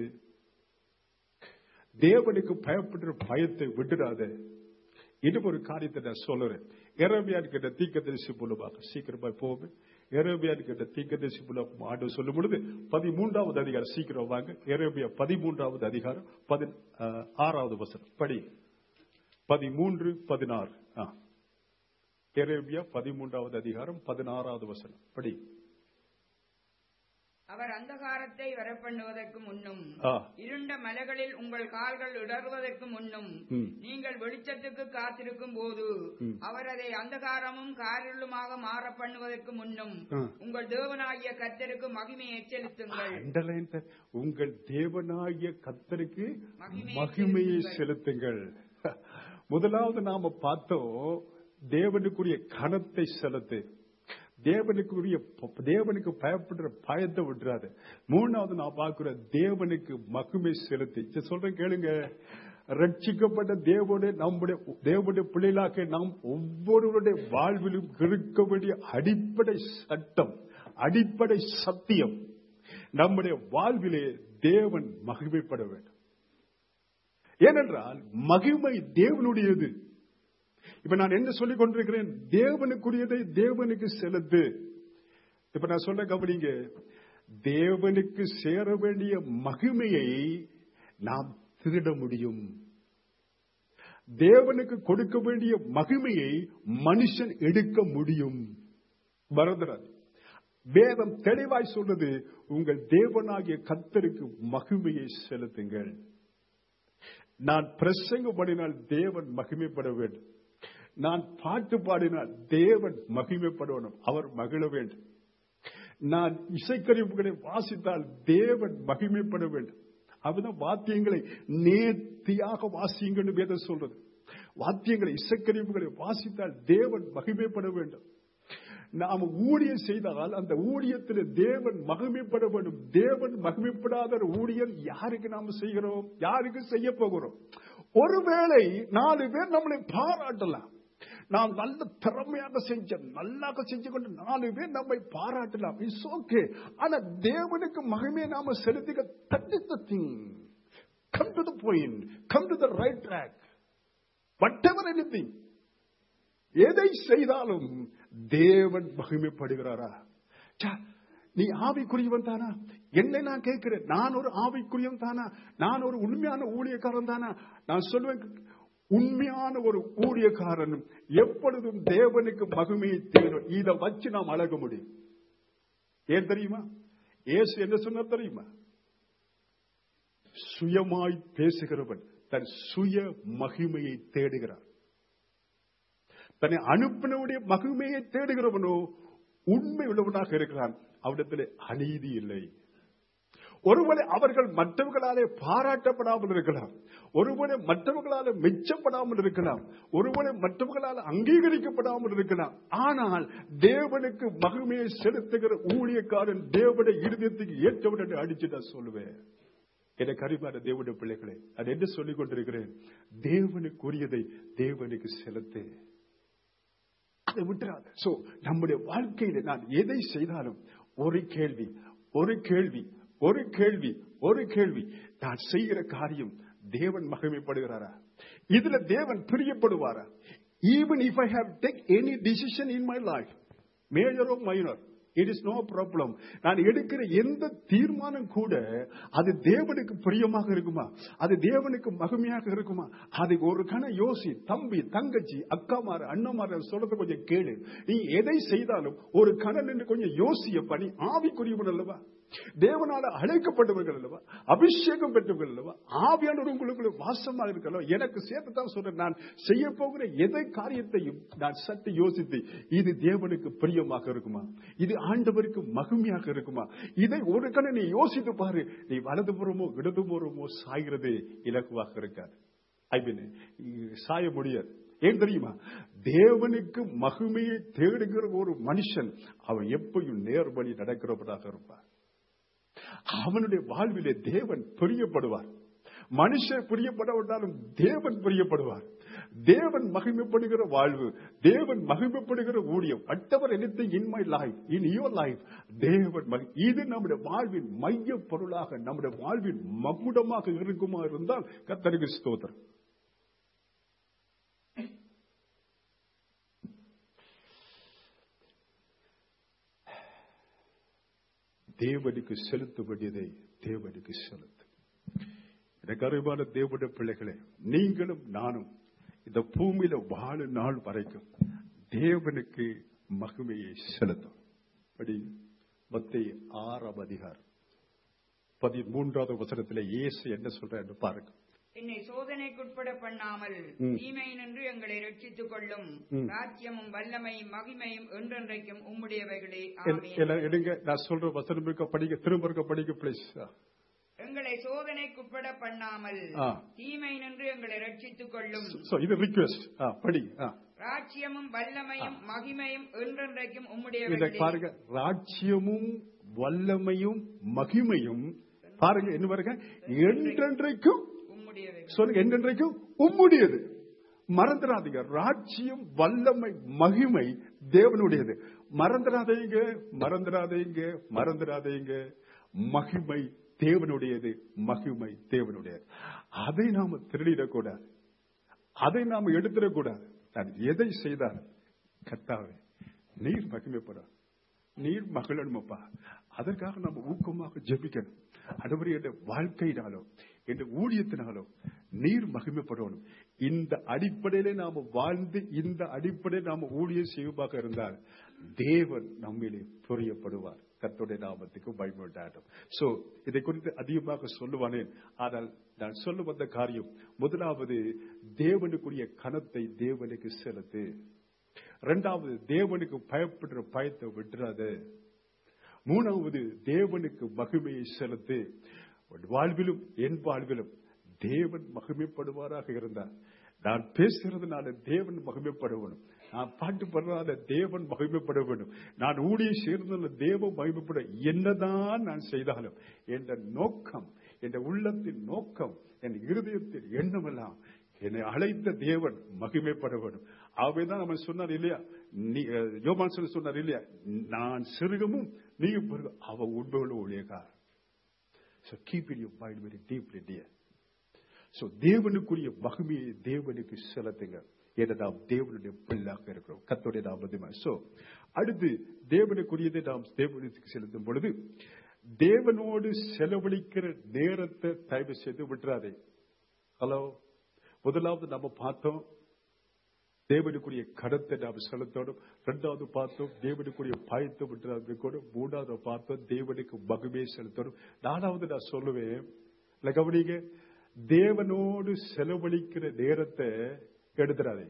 தேவனுக்கு பயப்படுற பயத்தை விட்டுடாத இன்னும் ஒரு காரியத்தை நான் சொல்லுறேன் எரபியான் கிட்ட தீக்கதரிசி மூலமாக சீக்கிரமா போவேன் எரபியான் கிட்ட தீக்கதரிசி மூலமாக ஆண்டு சொல்லும் பொழுது பதிமூன்றாவது அதிகாரம் சீக்கிரம் வாங்க எரபியா பதிமூன்றாவது அதிகாரம் பதி ஆஹ், ஆறாவது வசனம் படி பதிமூன்று பதினாறு ஆ. எரேமியா பதிமூன்றாவது அதிகாரம் பதினாறாவது வசனம் படி அவர் அந்தகாரத்தை வரப்பண்ணுவதற்கு முன்னும் ஆ. இருண்ட மலைகளில் உங்கள் கால்கள் இடறுவதற்கு முன்னும் ம். நீங்கள் வெளிச்சத்துக்கு காத்திருக்கும் போது ம். அவர் அதை அந்தகாரமும் காரிருளுமாக மாற பண்ணுவதற்கு முன்னும் ஆ. உங்கள் தேவனாகிய கர்த்தருக்கு மகிமையை செலுத்துங்கள் Underline that. உங்கள் தேவனாகிய கத்தருக்கு மகிமையை மகிமையை செலுத்துங்கள். செலுத்துங்கள் முதலாவது நாம பார்த்தோம் தேவனுக்குரிய கணத்தை செலுத்து தேவனுக்குரிய தேவனுக்கு பயப்படுற பயத்தை விட்டுறாது மூணாவது நான் பார்க்கிற தேவனுக்கு மகிமை செலுத்தி சரி, சொல்றேன் கேளுங்க ரட்சிக்கப்பட்ட தேவனுடைய நம்முடைய தேவனுடைய பிள்ளைகளாக நாம் ஒவ்வொருவருடைய வாழ்விலும் இருக்க வேண்டிய அடிப்படை சட்டம் அடிப்படை சத்தியம் நம்முடைய வாழ்விலே தேவன் மகிமைப்பட வேண்டும் ஏனென்றால் மகிமை தேவனுடையது இப்ப நான் என்ன சொல்லிக் கொண்டிருக்கிறேன் தேவனுக்குரியதை தேவனுக்கு செலுத்து இப்ப நான் சொல்ல கவனிங்க தேவனுக்கு சேர வேண்டிய மகிமையை நாம் திருட முடியும் தேவனுக்கு கொடுக்க வேண்டிய மகிமையை மனுஷன் எடுக்க முடியும் மறந்துடாது வேதம் தெளிவாய் சொல்றது உங்கள் தேவனாகிய கத்தருக்கு மகிமையை செலுத்துங்கள் நான் பிரசங்க பண்ணினால் தேவன் மகிமைப்பட வேண்டும் நான் பாட்டு பாடினால் தேவன் மகிமைப்படணும் அவர் மகிழ வேண்டும் நான் இசைக்கருவிகளை வாசித்தால் தேவன் மகிமைப்பட வேண்டும் அப்படிதான் வாத்தியங்களை நேர்த்தியாக வாசியுங்கன்னு வேதம் சொல்றது வாத்தியங்களை இசைக்கருவிகளை வாசித்தால் தேவன் மகிமைப்பட வேண்டும் நாம ஊழியம் செய்தால் அந்த ஊழியத்தில் தேவன் மகிமைப்பட வேண்டும் தேவன் மகிமைப்படாத ஒரு ஊழியம் யாருக்கு நாம செய்கிறோம் யாருக்கு செய்ய போகிறோம் ஒருவேளை நாலு பேர் நம்மளை பாராட்டலாம் நாம் நல்ல திறமையாக செஞ்ச நல்லாக செஞ்சு கொண்டு நாலு பேர் நம்மை பாராட்டலாம் இட்ஸ் ஓகே ஆனா தேவனுக்கு மகிமையை நாம செலுத்திக்க that is the thing come to the point come to the right track whatever anything எதை செய்தாலும் தேவன் மகிமைப்படுகிறாரா ச்சே, நீ ஆவிக்குரியவன் தானா என்னை நான் கேட்கிறேன் நான் ஒரு ஆவிக்குரியவன் தானா நான் ஒரு உண்மையான ஊழியக்காரன் தானா நான் சொல்லுவேன் உண்மையான ஒரு ஊழியக்காரன் எப்பொழுதும் தேவனுக்கு மகிமையை தேடும் இதை வச்சு நாம் அழக முடியும் ஏன் தெரியுமா ஏசு என்ன சொன்னார் தெரியுமா சுயமாய் பேசுகிறவன் தன் சுய மகிமையை தேடுகிறான் தன்னை அனுப்பினவுடைய மகிமையை தேடுகிறவனோ உண்மை உள்ளவனாக இருக்கிறான் அவனிடத்திலே அநீதி இல்லை ஒருவேளை அவர்கள் மற்றவர்களாலே பாராட்டப்படாமல் இருக்கலாம் ஒருவேளை மற்றவர்களால மெச்சப்படாமல் இருக்கலாம் ஒருவேளை மற்றவர்களால் அங்கீகரிக்கப்படாமல் இருக்கலாம் ஆனால் தேவனுக்கு மகிமையை செலுத்துகிற ஊழியக்காரன் தேவனுடைய இருதயத்துக்கு ஏற்றவன் என்று அடிச்சு நான் சொல்லுவேன் எனக்கு அறிவான தேவனுடைய பிள்ளைகளே அது என்ன சொல்லிக் கொண்டிருக்கிறேன் தேவனுக்குரியதை தேவனுக்கு செலுத்து அதை விட்டுறாத சோ நம்முடைய வாழ்க்கையில நான் எதை செய்தாலும் ஒரு கேள்வி ஒரு கேள்வி ஒரு கேள்வி ஒரு கேள்வி நான் செய்கிற காரியம் தேவன் மகிமைப்படுகிறாரா இதுல தேவன் பிரியப்படுவாரா even if I have take any decision in my life major of minor it is no problem நான் எடுக்கிற எந்த தீர்மானம் கூட அது தேவனுக்கு பிரியமாக இருக்குமா அது தேவனுக்கு மகிமையாக இருக்குமா அது ஒரு கண யோசி தம்பி தங்கச்சி அக்காமார அண்ணமார சொல்றத கொஞ்சம் கேளு நீ எதை செய்தாலும் ஒரு கண நின்று கொஞ்சம் யோசிய பணி ஆவிக்குரியவன் அல்லவா தேவனால அழைக்கப்பட்டவர்கள் அல்லவா அபிஷேகம் பெற்றவர்கள் அல்லவா ஆவியானவர் உங்களுக்கு வாசமா இருக்கலாம் எனக்கு சேர்த்து தான் சொல்றேன் நான் செய்ய போகிற எதை காரியத்தையும் நான் சற்று யோசித்து இது தேவனுக்கு பிரியமாக இருக்குமா இது ஆண்டவருக்கு மகிமையாக இருக்குமா இதை ஒரு கணம் நீ யோசித்து பாரு நீ வலதுபுறமோ இடதுபுறமோ சாய்கிறது இலகுவாக இருக்காது ஐ மீன் சாய முடியாது ஏன் தெரியுமா தேவனுக்கு மகிமையை தேடுகிற ஒரு மனுஷன் அவன் எப்பயும் நேர்வழி நடக்கிறவராக இருப்பார் அவனுடைய வாழ்விலே தேவன் பிரியப்படுவார் மனுஷன் பிரியப்படவிட்டாலும் தேவன் பிரியப்படுவார் தேவன் மகிமைப்படுகிற வாழ்வு தேவன் மகிமைப்படுகிற ஊழியம் அட்டவர் anything in my life in your life தேவன் மகி- இது நம்முடைய வாழ்வின் மைய பொருளாக நம்முடைய வாழ்வின் மகுடமாக இருக்குமா இருந்தால் கத்தருக்கு ஸ்தோத்திரம் தேவனுக்கு செலுத்த வேண்டியதை தேவனுக்கு செலுத்து எனக்கு அறிவான தேவனுடைய பிள்ளைகளே நீங்களும் நானும் இந்த பூமியில வாழும் நாள் வரைக்கும் தேவனுக்கு மகிமையை செலுத்தும் படி மத்திய ஆறாம் அதிகாரம் பதிமூன்றாவது வசனத்திலே இயேசு என்ன சொல்றாரு பாருங்க என்னை சோதனைக்குட்பட பண்ணாமல் ம். தீமை நின்று எங்களை ரட்சித்துக் கொள்ளும் ம். ராஜ்யமும் வல்லமையும் மகிமையும் என்றென்றைக்கும் உம்முடையவைகளே எல்- ஆமென். எல்லாம் எடுங்க நான் சொல்ற வசனம் இருக்க படிக்க திரும்ப இருக்க படிக்க பிளீஸ் எங்களை சோதனைக்குட்பட பண்ணாமல் ஆ. தீமை நின்று எங்களை ரட்சித்துக் கொள்ளும் சோ இது ரிக்வெஸ்ட் படி ஆ. ராஜ்யமும் வல்லமையும் மகிமையும் என்றென்றைக்கும் இதை உம்முடையவைகளே பாருங்க ராஜ்யமும் வல்லமையும் மகிமையும் பாருங்க என்ன பாருங்க என்றென்றைக்கும் உம்முடையவைகள் சொல்லுங்க என்றென்றைக்கும் உம்முடையது மறந்துடாதீங்க ராஜ்யம் வல்லமை மகிமை தேவனுடையது மறந்துடாதீங்க மறந்துடாதீங்க மறந்துடாதீங்க மகிமை தேவனுடையது மகிமை தேவனுடையது அதை நாம திருடிடக்கூடாது அதை நாம எடுத்துடக்கூடாது நான் எதை செய்தால் கத்தாவே நீர் மகிமைப்படும் நீர் மகிழணுமப்பா அதற்காக நம்ம ஊக்கமாக ஜெபிக்கணும் அடுபடி என்ற வாழ்க்கையினாலோ என்ற ஊழியத்தினாலோ நீர் மகிமைப்படணும் இந்த அடிப்படையிலே நாம வாழ்ந்து இந்த அடிப்படையில் நாம ஊழியம் செய்வதாக இருந்தால் தேவன் நம்மிலே புரியப்படுவார் கர்த்தருடைய நாமத்துக்கு பயன்பட்டாட்டும் சோ இதை குறித்து அதிகமாக சொல்லுவானேன் ஆனால் நான் சொல்ல வந்த காரியம் முதலாவது தேவனுக்குரிய கணத்தை தேவனுக்கு செலுத்து இரண்டாவது தேவனுக்கு பயப்படுற பயத்தை விட்டுறாத மூணாவது தேவனுக்கு மகிமையை செலுத்து உன் வாழ்விலும் என் வாழ்விலும் தேவன் மகிமைப்படுவாராக இருந்தார் நான் பேசுறதுனால தேவன் மகிமைப்பட வேணும் நான் பாட்டு படுறதால தேவன் மகிமைப்பட வேண்டும் நான் ஊழிய சேர்ந்ததுல தேவன் மகிமைப்பட என்னதான் நான் செய்தாலும் என்ற நோக்கம் என்ற உள்ளத்தின் நோக்கம் என் இருதயத்தின் எண்ணமெல்லாம் என்னை அழைத்த தேவன் மகிமைப்பட வேண்டும் ஆகவேதான் அவன் சொன்னார் இல்லையா நீ அஹ், யோவான் சொல்லி சொன்னார் இல்லையா நான் சிறுகமும் நீ பெருகும் அவ உண்மையுள்ள ஊழியக்கார் So keep in your mind very deeply, dear. So தேவனுக்குரிய மகிமையை தேவனுக்கு செலுத்துங்க ஏன்னா நாம் தேவனுடைய பிள்ளாக இருக்கிறோம் கத்தோடைய நாம் மதிமா சோ அடுத்து தேவனுக்குரியதை நாம் தேவனுக்கு செலுத்தும் பொழுது தேவனோடு செலவழிக்கிற நேரத்தை தயவு செய்து விட்டுறாதே ஹலோ முதலாவது நம்ம பார்த்தோம் தேவனுக்குரிய கடத்தை நாம் செலுத்தணும் ரெண்டாவது பார்த்தோம் தேவனுக்குரிய பயத்தை விட்டு கூட மூணாவது பார்த்தோம் தேவனுக்கு மகிமையை செலுத்தணும் நாலாவது நான் சொல்லுவேன் இல்ல கவனிங்க தேவனோடு செலவழிக்கிற நேரத்தை எடுத்துறாதே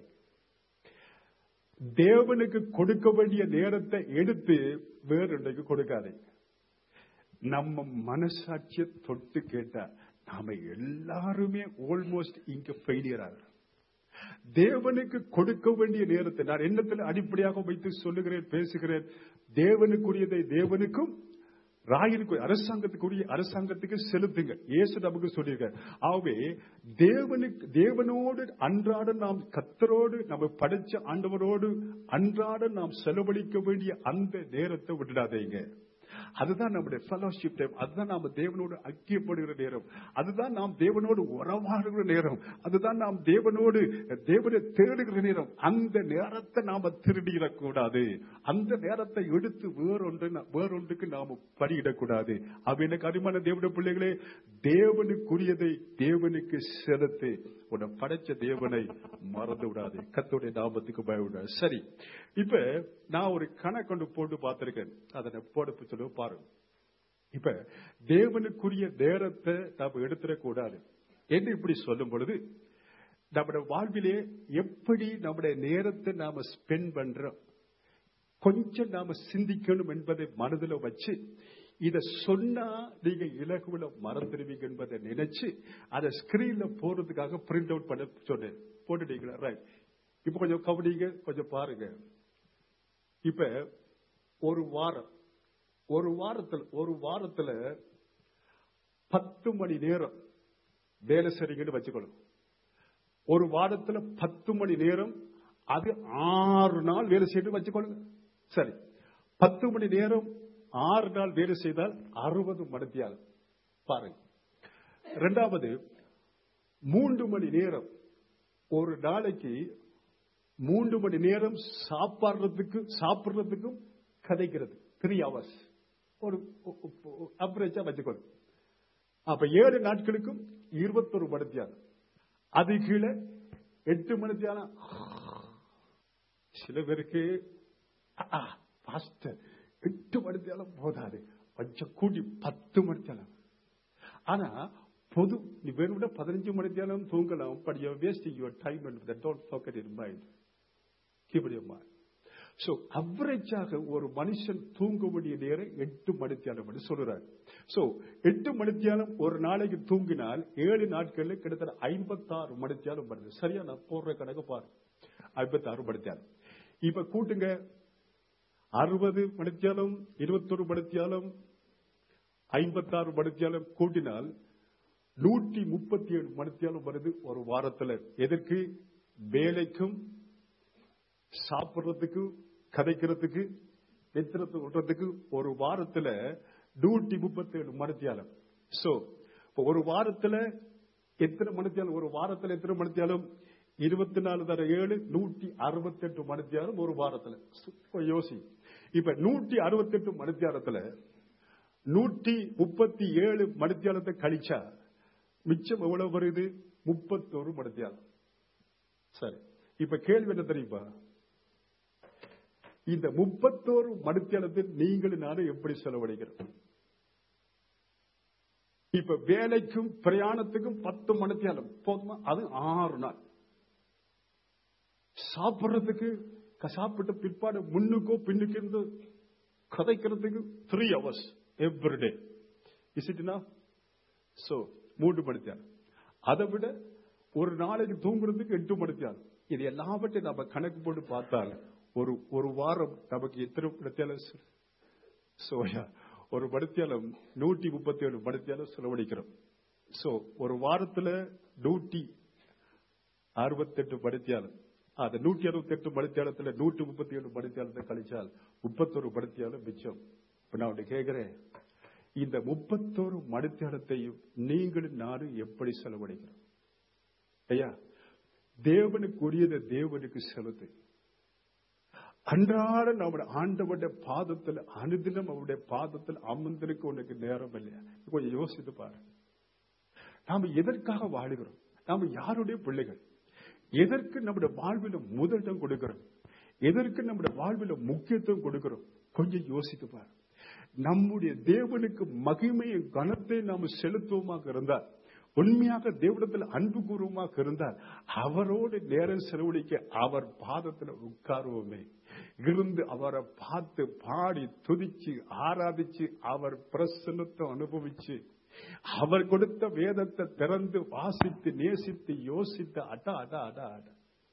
தேவனுக்கு கொடுக்க வேண்டிய நேரத்தை எடுத்து வேறொன்றைக்கு கொடுக்காதே நம்ம மனசாட்சியை தொட்டு கேட்டா நாம எல்லாருமே ஆல்மோஸ்ட் இங்க ஃபெயிலியர் ஆகிறோம் தேவனுக்கு கொடுக்க வேண்டிய நேரத்தை நான் எண்ணத்தில் அடிப்படையாக வைத்து சொல்லுகிறேன் பேசுகிறேன் தேவனுக்குரியதை தேவனுக்கும் ராயனுக்கு அரசாங்கத்துக்குரிய அரசாங்கத்துக்கு செலுத்துங்க இயேசு நமக்கு சொல்லியிருக்கார் ஆகவே தேவனுக்கு தேவனோடு அன்றாட நாம் கத்தரோடு நம்ம படைச்ச ஆண்டவரோடு அன்றாட நாம் செலவழிக்க வேண்டிய அந்த நேரத்தை விட்டுடாதீங்க அதுதான் நம்முடைய ஃபெலோஷிப் டைம் அதுதான் நாம தேவனோடு ஐக்கியப்படுகிற நேரம் அதுதான் நாம் தேவனோடு உறவாடுகிற நேரம் அதுதான் நாம் தேவனோடு தேவனை தேடுகிற நேரம் அந்த நேரத்தை நாம திருடிடக்கூடாது அந்த நேரத்தை எடுத்து வேறொன்று வேறொன்றுக்கு நாம படியிடக்கூடாது அப்ப எனக்கு அருமையான தேவனுடைய பிள்ளைகளே தேவனுக்குரியதை தேவனுக்கு செலுத்து உன்னை படைச்ச தேவனை மறந்து விடாது கத்தோடைய நாமத்துக்கு பயவிடாது சரி இப்ப நான் ஒரு கணக்கொண்டு போட்டு பார்த்திருக்கேன் அதை போட சொல்லி பாருங்க இப்ப தேவனுக்குரிய நேரத்தை நாம எடுத்துடக்கூடாது என்று இப்படி சொல்லும் பொழுது நம்முடைய வாழ்விலே எப்படி நம்முடைய நேரத்தை நாம ஸ்பெண்ட் பண்றோம் கொஞ்சம் நாம சிந்திக்கணும் என்பதை மனதில் வச்சு இத சொன்னா நீங்க இலகுல மறந்துடுவீங்க என்பதை நினைச்சு அதை ஸ்கிரீன்ல போறதுக்காக பிரிண்ட் அவுட் பண்ண சொன்னேன் போட்டுட்டீங்களா ரைட் இப்ப கொஞ்சம் கவனிங்க கொஞ்சம் பாருங்க இப்ப ஒரு வாரம் ஒரு வாரத்துல ஒரு வாரத்துல பத்து மணி நேரம் வேலை செய்றீங்கன்னு வச்சுக்கணும் ஒரு வாரத்துல பத்து மணி நேரம் அது ஆறு நாள் வேலை செய்யணும் வச்சுக்கொள்ளுங்க சரி பத்து மணி நேரம் ஆறு நாள் வேலை செய்தால் அறுபது மணித்தியால் பாருங்க இரண்டாவது மூன்று மணி நேரம் ஒரு நாளைக்கு மூன்று மணி நேரம் சாப்பிடுறதுக்கு சாப்பிடுறதுக்கும் கதைக்கிறது த்ரீ ஹவர்ஸ் ஒரு அவரேஜா வச்சுக்கணும் அப்ப ஏழு நாட்களுக்கும் இருபத்தொரு மணித்தியால் அது கீழே எட்டு மணித்தியாலம் சில பேருக்கு பாஸ்டர் எட்டு மணித்தியாலம் போதாது கொஞ்சம் கூட்டி பத்து மணித்தியாலம் ஆனா பொது நீ வேணும்னா பதினஞ்சு மணித்தியாலம் தூங்கலாம் but you wasting your time and that don't forget in mind keep it mind so அவரேஜாக ஒரு மனுஷன் தூங்க வேண்டிய நேரம் எட்டு மணித்தியாலம் என்று சொல்றாரு சோ எட்டு மணித்தியாலம் ஒரு நாளைக்கு தூங்கினால் ஏழு நாட்கள்ல கிட்டத்தட்ட ஐம்பத்தாறு மணித்தியாலம் வருது சரியா நான் போடுற கணக்கு பாரு ஐம்பத்தாறு மணித்தியாலம் இப்ப கூட்டுங்க அறுபது மணித்தியாலம் இருபத்தொரு மணித்தியாலம் ஐம்பத்தாறு மணித்தியாலம் கூட்டினால் நூற்றி முப்பத்தி ஏழு மணித்தியாலம் வருது ஒரு வாரத்துல எதற்கு வேலைக்கும் சாப்பிடுறதுக்கு கதைக்கிறதுக்கு நித்திரத்தை விடுறதுக்கு ஒரு வாரத்துல நூற்றி முப்பத்தி ஏழு மணித்தியாலம் சோ ஒரு வாரத்துல எத்தனை மணித்தியாலம் ஒரு வாரத்துல எத்தனை மணித்தியாலம் இருபத்தி நாலு தர ஏழு நூற்றி அறுபத்தி எட்டு மணித்தியாலம் ஒரு வாரத்துல யோசி இப்ப நூற்றி அறுபத்தி எட்டு மணித்தியாலத்துல நூற்றி முப்பத்தி ஏழு மணித்தியாலத்தை கழிச்சா மிச்சம் எவ்வளவு வருது முப்பத்தோரு மணித்தியாலம் சரி இப்ப கேள்வி என்ன தெரியுமா இந்த முப்பத்தோரு மணித்தியாலத்தில் நீங்களும் நானும் எப்படி செலவழிக்கிறோம் இப்ப வேலைக்கும் பிரயாணத்துக்கும் பத்து மணித்தியாலம் போதுமா அது ஆறு நாள் சாப்பிடுறதுக்கு சாப்பிட்ட பிற்பாடு முன்னுக்கோ பின்னுக்கு இருந்து கதைக்கிறதுக்கு three hours every day is it so மூன்று மணித்தியாலம் அதை விட ஒரு நாளைக்கு தூங்குறதுக்கு எட்டு மணித்தியாலம் இது எல்லாவற்றையும் நம்ம கணக்கு போட்டு பார்த்தால் ஒரு ஒரு வாரம் நமக்கு எத்தனை மணித்தியாலம் சோயா ஒரு மணித்தியாலம் நூற்றி முப்பத்தி ஏழு மணித்தியாலம் செலவழிக்கிறோம் சோ ஒரு வாரத்துல நூற்றி அறுபத்தெட்டு மணித்தியாலம் அந்த நூற்றி அறுபத்தி எட்டு மணித்தியாலத்துல நூற்றி முப்பத்தி ஏழு மணித்தியாலத்தை கழிச்சால் முப்பத்தொரு மணித்தியாலம் மிச்சம் இப்ப நான் உன்னை கேட்கிறேன் இந்த முப்பத்தோரு மணித்தியாலத்தையும் நீங்களும் நானும் எப்படி செலவழிக்கிறோம் ஐயா தேவனுக்குரியதை தேவனுக்கு செலுத்து அன்றாட நம்முடைய ஆண்டவருடைய பாதத்தில் அனுதினம் அவருடைய பாதத்தில் அமர்ந்திருக்க உனக்கு நேரம் இல்லையா கொஞ்சம் யோசித்து பாரு நாம எதற்காக வாழுகிறோம் நாம யாருடைய பிள்ளைகள் எதற்கு நம்முடைய வாழ்வில் முதலிடம் கொடுக்கிறோம் எதற்கு நம்முடைய வாழ்வில் முக்கியத்துவம் கொடுக்கிறோம் கொஞ்சம் யோசித்து பாரு நம்முடைய தேவனுக்கு மகிமையை கனத்தை நாம் செலுத்துவோமாக இருந்தால் உண்மையாக தேவனத்தில் அன்பு கூறுவமாக இருந்தால் அவரோடு நேரம் செலவழிக்க அவர் பாதத்தில் உட்காருவோமே இருந்து அவரை பார்த்து பாடி துதிச்சு ஆராதிச்சு அவர் பிரசன்னத்தை அனுபவிச்சு அவர் கொடுத்த வேதத்தை திறந்து வாசித்து நேசித்து யோசித்து அட அட அட அட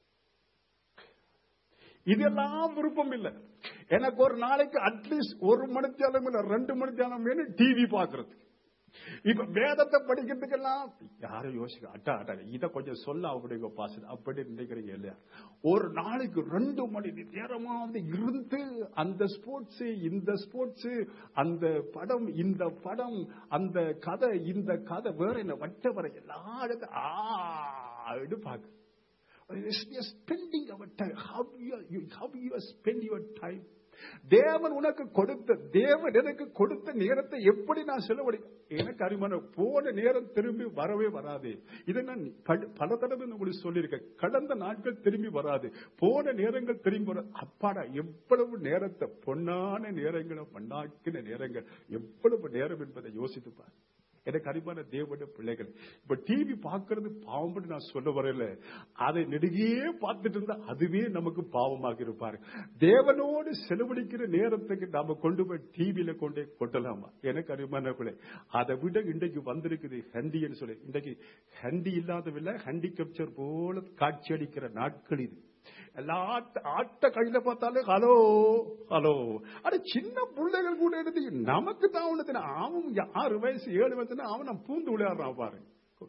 இதெல்லாம் விருப்பம் இல்லை எனக்கு ஒரு நாளைக்கு அட்லீஸ்ட் ஒரு மணித்தியாலம் இல்ல ரெண்டு மணித்தியாலம் வேணும் டிவி பாக்குறது இப்ப வேதத்தை படிக்கிறதுக்கெல்லாம் யாரும் யோசிக்க அட்டா அட்டா இத கொஞ்சம் சொல்ல அப்படிங்க பாச அப்படி நினைக்கிறீங்க இல்லையா ஒரு நாளைக்கு ரெண்டு மணி நேரமாவது இருந்து அந்த ஸ்போர்ட்ஸ் இந்த ஸ்போர்ட்ஸ் அந்த படம் இந்த படம் அந்த கதை இந்த கதை வேற என்ன வட்ட வர எல்லா இடத்து ஆடு பார்க்க spending our time how you how you spend your time தேவன் உனக்கு கொடுத்த தேவன் எனக்கு கொடுத்த நேரத்தை எப்படி நான் செலவழி எனக்கு அறிமான போன நேரம் திரும்பி வரவே வராது இதை நான் பல- பல தடவை நான் உங்களுக்கு சொல்லியிருக்கேன் கடந்த நாட்கள் திரும்பி வராது போன நேரங்கள் திரும்பி வர அப்பாடா எவ்வளவு நேரத்தை பொன்னான நேரங்களை பண்ணாக்கின நேரங்கள் எவ்வளவு நேரம் என்பதை யோசித்து பாரு எனக்கு அறிவான தேவனுடைய பிள்ளைகள் இப்ப டிவி பார்க்கிறது பாவம் நான் சொல்ல வரல அதை நெடுகியே பார்த்துட்டு இருந்தா அதுவே நமக்கு பாவமாக இருப்பாரு தேவனோடு செலவழிக்கிற நேரத்துக்கு நாம கொண்டு போய் டிவியில கொண்டே கொட்டலாமா எனக்கு அறிவான பிள்ளை அதை விட இன்றைக்கு வந்திருக்குது ஹண்டின்னு சொல்லி இன்றைக்கு ஹண்டி இல்லாதவில்லை ஹண்டி கப்சர் போல காட்சி அளிக்கிற நாட்கள் இது எல்லா ஆட்ட- ஆட்ட கையில பார்த்தாலும் ஹலோ ஹலோ அட சின்ன பிள்ளைகள் கூட எடுத்து நமக்கு தான் உள்ளது அவன் ஆறு வயசு ஏழு வயசுனா அவன் நான் பூந்து விளையாடுறான் பாருங்க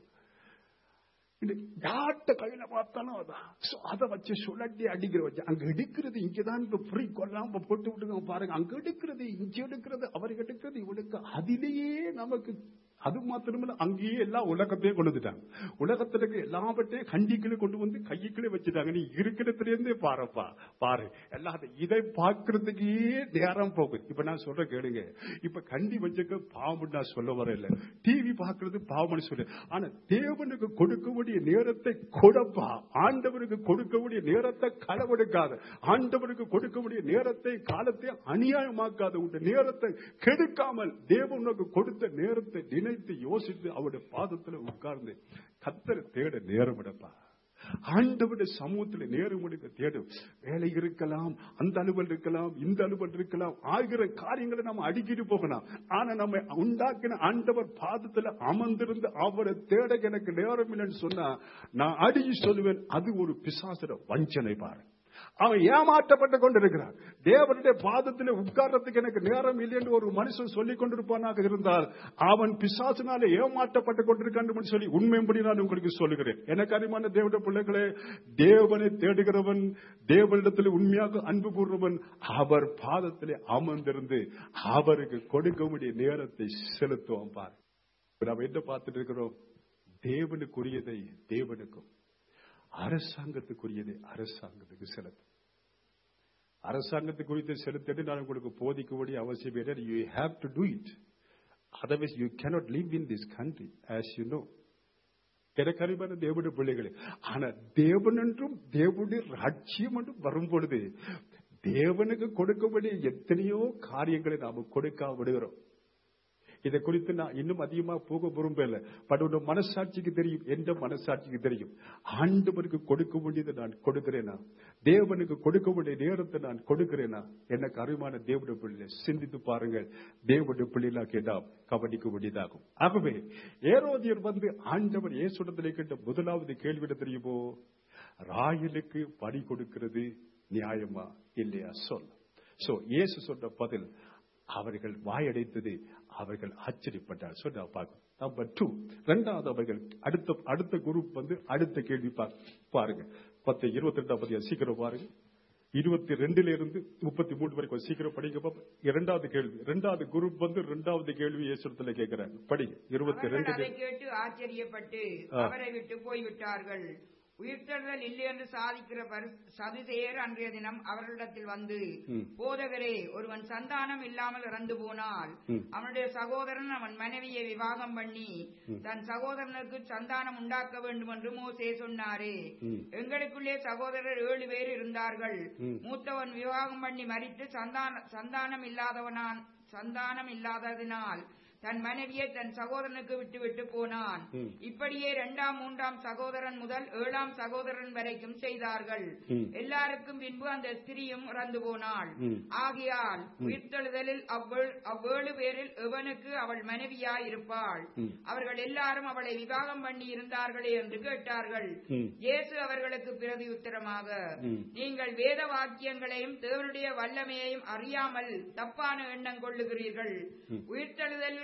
இந்த யார்கிட்ட கையில பார்த்தாலும் அதான் So, அதை வச்சு சுழட்டி அடிக்கிற வச்சு அங்க எடுக்கிறது இங்கதான் இப்ப ஃப்ரீ கொல்லாம போட்டு விட்டுங்க பாருங்க அங்க எடுக்கிறது இங்க எடுக்கிறது அவர் எடுக்கிறது இவனுக்கு அதிலேயே நமக்கு அது மாத்திரமில்ல அங்கேயே எல்லா உலகத்தையும் கொண்டு வந்துட்டாங்க உலகத்துல இருக்க எல்லாவற்றையும் கண்டிக்குள்ள கொண்டு வந்து கையுக்குள்ளே வச்சுட்டாங்க நீ இருக்கிறதுல இருந்தே பாருப்பா பாரு எல்லாத்தையும் இதை பார்க்கறதுக்கே நேரம் போகுது இப்ப நான் சொல்ற கேளுங்க இப்ப கண்டி வச்சுக்க பாவம் நான் சொல்ல வரல டிவி பார்க்கறது பாவம்னு சொல்லு ஆனா தேவனுக்கு கொடுக்கக்கூடிய நேரத்தை கொடுப்பா ஆண்டவருக்கு கொடுக்கக்கூடிய நேரத்தை களவெடுக்காத ஆண்டவருக்கு கொடுக்கக்கூடிய நேரத்தை காலத்தை அநியாயமாக்காத உன் நேரத்தை கெடுக்காமல் தேவன் உனக்கு கொடுத்த நேரத்தை நினைத்து யோசித்து அவருடைய பாதத்துல உட்கார்ந்து கத்தரை தேட நேரம் எடுப்பா ஆண்டவருடைய சமூகத்துல நேரம் எடுக்க தேடும் வேலை இருக்கலாம் அந்த அலுவல் இருக்கலாம் இந்த அலுவல் இருக்கலாம் ஆகிற காரியங்களை நம்ம அடிக்கிட்டு போகலாம் ஆனா நம்ம உண்டாக்கின ஆண்டவர் பாதத்துல அமர்ந்திருந்து அவரை தேட எனக்கு நேரம் இல்லைன்னு சொன்னா நான் அடிச்சு சொல்லுவேன் அது ஒரு பிசாசுர வஞ்சனை பாரு அவன் ஏமாற்றப்பட்டு கொண்டிருக்கிறான் தேவனுடைய பாதத்தில் உட்கார்றதுக்கு எனக்கு நேரம் இல்லை என்று ஒரு மனுஷன் சொல்லிக் கொண்டிருப்பானாக இருந்தால் அவன் பிசாசினாலே ஏமாற்றப்பட்டு கொண்டிருக்கான் சொல்லி உண்மைப்படி நான் உங்களுக்கு சொல்லுகிறேன் எனக்கு அறிமான தேவனுடைய பிள்ளைகளே தேவனை தேடுகிறவன் தேவனிடத்தில் உண்மையாக அன்பு கூறுறவன் அவர் பாதத்திலே அமர்ந்திருந்து அவருக்கு கொடுக்க வேண்டிய நேரத்தை செலுத்துவான் பார் நாம் என்ன பார்த்துட்டு இருக்கிறோம் தேவனுக்குரியதை தேவனுக்கும் அரசாங்கத்துக்குரியதை அரசாங்கத்துக்கு செலுத்தும் அரசாங்கத்து குறித்து செலுத்திட்டு நான் உங்களுக்கு போதிக்க வேண்டிய அவசியம் இல்லை you have to do it otherwise you cannot live in this country as you know எனக்கு அறிவான தேவனுடைய பிள்ளைகளே ஆனா தேவன் என்றும் தேவனுடைய ராட்சியம் என்றும் வரும் பொழுது தேவனுக்கு கொடுக்க வேண்டிய எத்தனையோ காரியங்களை நாம கொடுக்க விடுகிறோம் இதை குறித்து நான் இன்னும் அதிகமா போக விரும்பல பட் உன் மனசாட்சிக்கு தெரியும் எந்த மனசாட்சிக்கு தெரியும் ஆண்டவருக்கு கொடுக்க வேண்டியதை நான் கொடுக்கிறேனா தேவனுக்கு கொடுக்க வேண்டிய நேரத்தை நான் கொடுக்கிறேனா எனக்கு அறிவான தேவனுடைய பிள்ளை சிந்தித்து பாருங்கள் தேவனுடைய பிள்ளைகளா கேட்டால் கவனிக்க வேண்டியதாகும் ஆகவே ஏரோதியர் வந்து ஆண்டவர் இயேசுடத்திலே கேட்ட முதலாவது கேள்வியிட தெரியுமோ ராயலுக்கு பணி கொடுக்கிறது நியாயமா இல்லையா சொல் சோ இயேசு சொன்ன பதில் அவர்கள் வாயடைத்தது அவர்கள் ஆச்சரியப்பட்டார் சொல்லி நான் பார்க்கணும் நம்பர் டூ ரெண்டாவது அவர்கள் அடுத்த அடுத்த குரூப் வந்து அடுத்த கேள்வி பா- பாருங்க பத்து இருபத்தி ரெண்டாம் பதியா சீக்கிரம் பாருங்க இருபத்தி ரெண்டுல இருந்து முப்பத்தி மூணு வரைக்கும் சீக்கிரம் படிங்க பாப்போம். இரண்டாவது கேள்வி இரண்டாவது குரூப் வந்து இரண்டாவது கேள்வி இயேசுடத்துல கேட்கிறாங்க படிங்க இருபத்தி அவர்கள் ரெண்டு அதை கேட்டு ஆச்சரியப்பட்டு ஆ. அவரை விட்டு போய்விட்டார்கள் உயிர்த்தெழுதல் இல்லை என்று சாதிக்கிற பரி- சதுசேயர் அன்றைய தினம் அவர்களிடத்தில் வந்து ம். போதகரே ஒருவன் சந்தானம் இல்லாமல் இறந்து போனால் ம். அவனுடைய சகோதரன் அவன் மனைவியை விவாகம் பண்ணி தன் சகோதரனுக்கு சந்தானம் உண்டாக்க வேண்டும் என்று மோசே சொன்னாரே ம். எங்களுக்குள்ளே சகோதரர் ஏழு பேர் இருந்தார்கள் ம். மூத்தவன் விவாகம் பண்ணி மறித்து சந்தான சந்தானம் இல்லாதவனான் சந்தானம் இல்லாததினால் தன் மனைவியை தன் சகோதரனுக்கு விட்டுவிட்டு போனான் ம். இப்படியே இரண்டாம் மூன்றாம் சகோதரன் முதல் ஏழாம் சகோதரன் வரைக்கும் செய்தார்கள் ம். எல்லாருக்கும் பின்பு அந்த ஸ்திரியும் இறந்து போனாள் ம். ஆகையால் உயிர்த்தெழுதலில் அவ்வள்- அவ்வேழு பேரில் எவனுக்கு அவள் மனைவியாய் இருப்பாள் ம். அவர்கள் எல்லாரும் அவளை விவாகம் பண்ணி இருந்தார்களே என்று கேட்டார்கள் ம். இயேசு அவர்களுக்கு பிரதி உத்தரமாக ம். நீங்கள் வேத வாக்கியங்களையும் தேவனுடைய வல்லமையையும் அறியாமல் தப்பான எண்ணம் கொள்ளுகிறீர்கள் உயிர்த்தெழுதலில்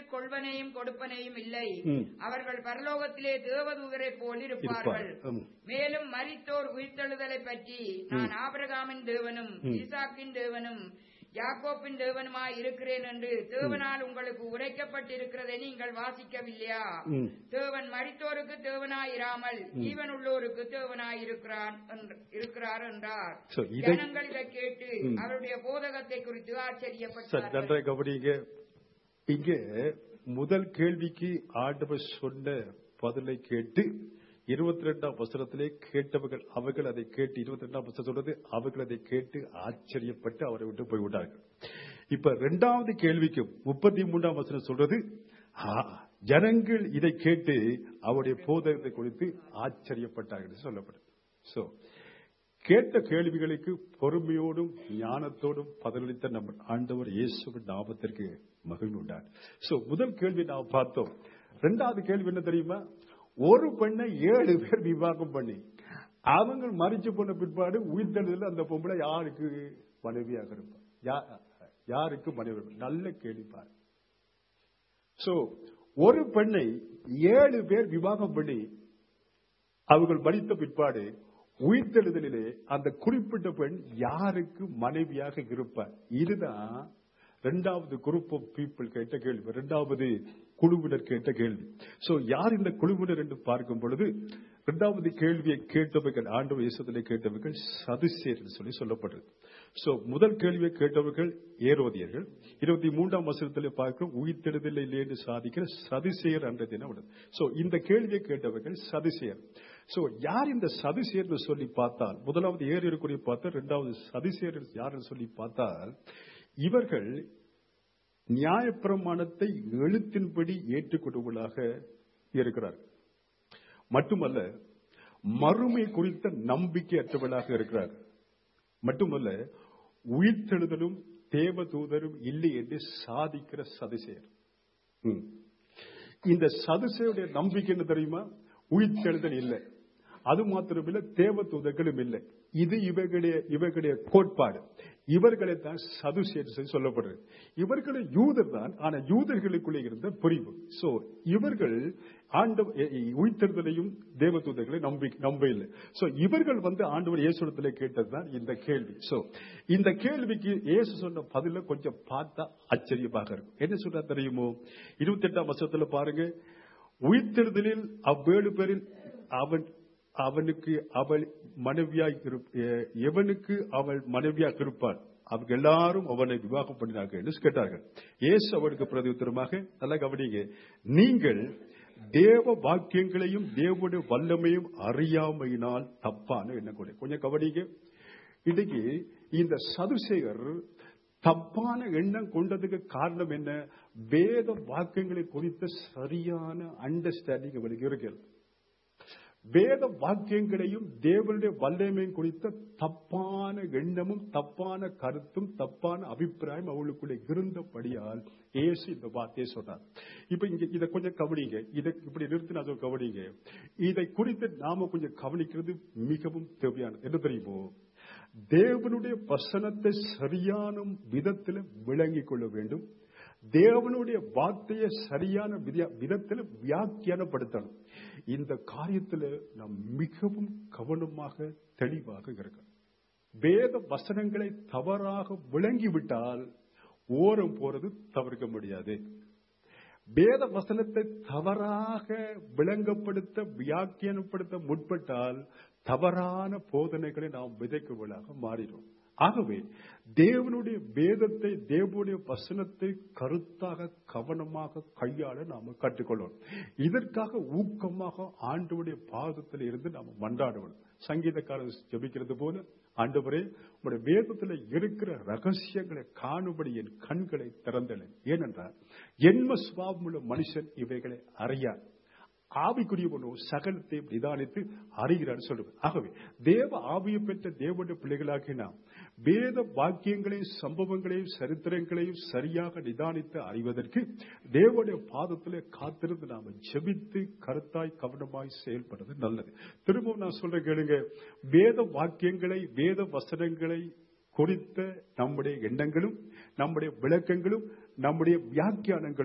கொள்வனையும் கொடுப்பனையும் இல்லை ம். அவர்கள் பரலோகத்திலே தேவதூதரைப் போல் இருப்பார்கள் இருப்பார். ம். மேலும் மரித்தோர் உயிர்த்தெழுதலை பற்றி நான் ஆபிரகாமின் தேவனும் ஈசாக்கின் தேவனும் யாக்கோப்பின் தேவனுமாய் இருக்கிறேன் என்று தேவனால் உங்களுக்கு உரைக்கப்பட்டிருக்கிறதை நீங்கள் வாசிக்கவில்லையா ம். தேவன் மரித்தோருக்கு தேவனாயிராமல் ஜீவன் உள்ளோருக்கு தேவனாய் இருக்கிறான் என்று- இருக்கிறார் என்றார் So, இதை- ஜனங்கள் இதை கேட்டு அவருடைய போதகத்தை குறித்து சரி ஆச்சரியப்பட்டார்கள் நன்றாக கவனிங்க இங்க முதல் கேள்விக்கு ஆண்டவர் சொன்ன பதிலை கேட்டு இருபத்தி ரெண்டாம் வசனத்திலே கேட்டவர்கள் அவர்கள் அதை கேட்டு இருபத்தி ரெண்டாம் வசனம் சொல்றது அவர்கள் அதை கேட்டு ஆச்சரியப்பட்டு அவரை விட்டு போய்விட்டார்கள் இப்ப இரண்டாவது கேள்விக்கு முப்பத்தி மூன்றாம் வசனம் சொல்றது ஆ, ஜனங்கள் இதை கேட்டு அவருடைய போதகத்தை குறித்து ஆச்சரியப்பட்டார்கள் என்று சொல்லப்படுது சோ கேட்ட கேள்விகளுக்கு பொறுமையோடும் ஞானத்தோடும் பதிலளித்த நம்ம ஆண்டவர் இயேசுவின் நாமத்திற்கு மகிழ்வு உண்டார் சோ முதல் கேள்வி நாம் பார்த்தோம் ரெண்டாவது கேள்வி என்ன தெரியுமா ஒரு பெண்ணை ஏழு பேர் விவாகம் பண்ணி அவங்க மறிச்சு போன பிற்பாடு உயிர்த்தெழுதல் அந்த பொம்பளை யாருக்கு மனைவியாக இருப்பா யா- யாருக்கு மனைவி நல்ல கேள்வி பாரு சோ ஒரு பெண்ணை ஏழு பேர் விவாகம் பண்ணி அவர்கள் மறித்த பிற்பாடு உயிர்த்தெழுதலிலே அந்த குறிப்பிட்ட பெண் யாருக்கு மனைவியாக இருப்பார் இதுதான் இரண்டாவது குரூப் ஆஃப் பீப்புள் கேட்ட கேள்வி இரண்டாவது குழுவினர் கேட்ட கேள்வி சோ யார் இந்த குழுவினர் என்று பார்க்கும் பொழுது இரண்டாவது கேள்வியை கேட்டவர்கள் ஆண்டவர் இயேசுவிலே கேட்டவர்கள் சதுசேர் என்று சொல்லி சொல்லப்படுறது சோ முதல் கேள்வியை கேட்டவர்கள் ஏரோதியர்கள் இருபத்தி மூன்றாம் வசனத்திலே பார்க்கிறோம் உயிர்த்தெழுதல் இல்லை என்று சாதிக்கிற சதுசேயர் என்ற தினம் உள்ளது சோ இந்த கேள்வியை கேட்டவர்கள் சதுசேயர் சோ யார் இந்த சதுசேர் என்று சொல்லி பார்த்தால் முதலாவது ஏரியருக்குரிய பார்த்தா இரண்டாவது சதுசேர் யார் சொல்லி பார்த்தால் இவர்கள் நியாயப்பிரமாணத்தை எழுத்தின்படி ஏற்றுக்கொண்டவர்களாக இருக்கிறார்கள் மட்டுமல்ல மறுமை குறித்த நம்பிக்கையற்றவர்களாக இருக்கிறார்கள் மட்டுமல்ல உயிர்த்தெழுதலும் தேவதூதரும் இல்லை என்று சாதிக்கிற சதுசேர் ம். இந்த சதுசேருடைய நம்பிக்கை என்ன தெரியுமா உயிர்த்தெழுதல் இல்லை அது மாத்திரமில்லை தேவதூதர்களும் இல்லை இது இவர்களுடைய இவர்களுடைய கோட்பாடு இவர்களை தான் சதுசேர் சொல்லி சொல்லப்படுறது இவர்களும் யூதர் தான் ஆனா யூதர்களுக்குள்ளே இருந்த பிரிவு சோ இவர்கள் ஆண்ட உயிர்த்தெழுதலையும் தேவதூதர்களை நம்பி நம்ப இல்லை சோ இவர்கள் வந்து ஆண்டவர் இயேசுடத்துல கேட்டதுதான் இந்த கேள்வி சோ இந்த கேள்விக்கு இயேசு சொன்ன பதில கொஞ்சம் பார்த்தா ஆச்சரியமாக இருக்கும் என்ன சொல்றா தெரியுமோ இருபத்தி எட்டாம் வருஷத்துல பாருங்க உயிர்த்தெழுதலில் அவ்வேழு பேரில் அவன் அவனுக்கு அவள் மனைவியாய் இருப்- எ- எவனுக்கு அவள் மனைவியாக இருப்பாள் அவங்க எல்லாரும் அவனை விவாகம் பண்ணினார்கள் என்று கேட்டார்கள் இயேசு அவருக்கு பிரதியுத்தரமாக நல்லா கவனிங்க நீங்கள் தேவ வாக்கியங்களையும் தேவனுடைய வல்லமையும் அறியாமையினால் தப்பான எண்ணக்கூட கொஞ்சம் கவனிங்க இன்னைக்கு இந்த சதுசேகர் தப்பான எண்ணம் கொண்டதுக்கு காரணம் என்ன வேத வாக்கியங்களை குறித்த சரியான அண்டர்ஸ்டாண்டிங் அவளுக்கு இருக்கிறது வேத வாக்கியங்களையும் தேவனுடைய வல்லமையும் குறித்த தப்பான எண்ணமும் தப்பான கருத்தும் தப்பான அபிப்பிராயம் அவளுக்குள்ளே இருந்தபடியால் இயேசு இந்த வார்த்தையை சொன்னார் இப்ப இங்க இதை கொஞ்சம் கவனிங்க இதை இப்படி நிறுத்தி நான் கவனிங்க இதை குறித்து நாம கொஞ்சம் கவனிக்கிறது மிகவும் தேவையானது என்ன தெரியுமோ தேவனுடைய வசனத்தை சரியான விதத்தில் விளங்கிக் கொள்ள வேண்டும் தேவனுடைய வார்த்தையை சரியான விதியா- விதத்தில் வியாக்கியானப்படுத்தணும் இந்த காரியத்தில் நாம் மிகவும் கவனமாக தெளிவாக இருக்கணும் வேத வசனங்களை தவறாக விளங்கிவிட்டால் ஓரம் போறது தவிர்க்க முடியாது வேத வசனத்தை தவறாக விளங்கப்படுத்த வியாக்கியானப்படுத்த முற்பட்டால் தவறான போதனைகளை நாம் விதைக்குவதாக மாறிடும் ஆகவே தேவனுடைய வேதத்தை தேவனுடைய வசனத்தை கருத்தாக கவனமாக கையாள நாம கற்றுக்கொள்ளணும் இதற்காக ஊக்கமாக ஆண்டவருடைய பாதத்தில் இருந்து நாம் மன்றாடணும் சங்கீதக்காரர் ஜெபிக்கிறது போல ஆண்டவரே உங்களுடைய வேதத்தில் இருக்கிற ரகசியங்களை காணும்படி என் கண்களை திறந்தேன் ஏனென்றால் என்ம சுவாபமுள்ள மனுஷன் இவைகளை அறியார் ஆவிக்குரியவனோ சகலத்தை நிதானித்து அறிகிறார் சொல்லுவது ஆகவே தேவ ஆவியை பெற்ற தேவனுடைய பிள்ளைகளாகி நாம் வேத வாக்கியங்களையும் சம்பவங்களையும் சரித்திரங்களையும் சரியாக நிதானித்து அறிவதற்கு தேவனுடைய பாதத்திலே காத்திருந்து நாம ஜெபித்து கருத்தாய் கவனமாய் செயல்படுறது நல்லது திரும்பவும் நான் சொல்றேன் கேளுங்க வேத வாக்கியங்களை வேத வசனங்களை குறித்த நம்முடைய எண்ணங்களும் நம்முடைய விளக்கங்களும் நம்முடைய வியாக்கியானங்களும்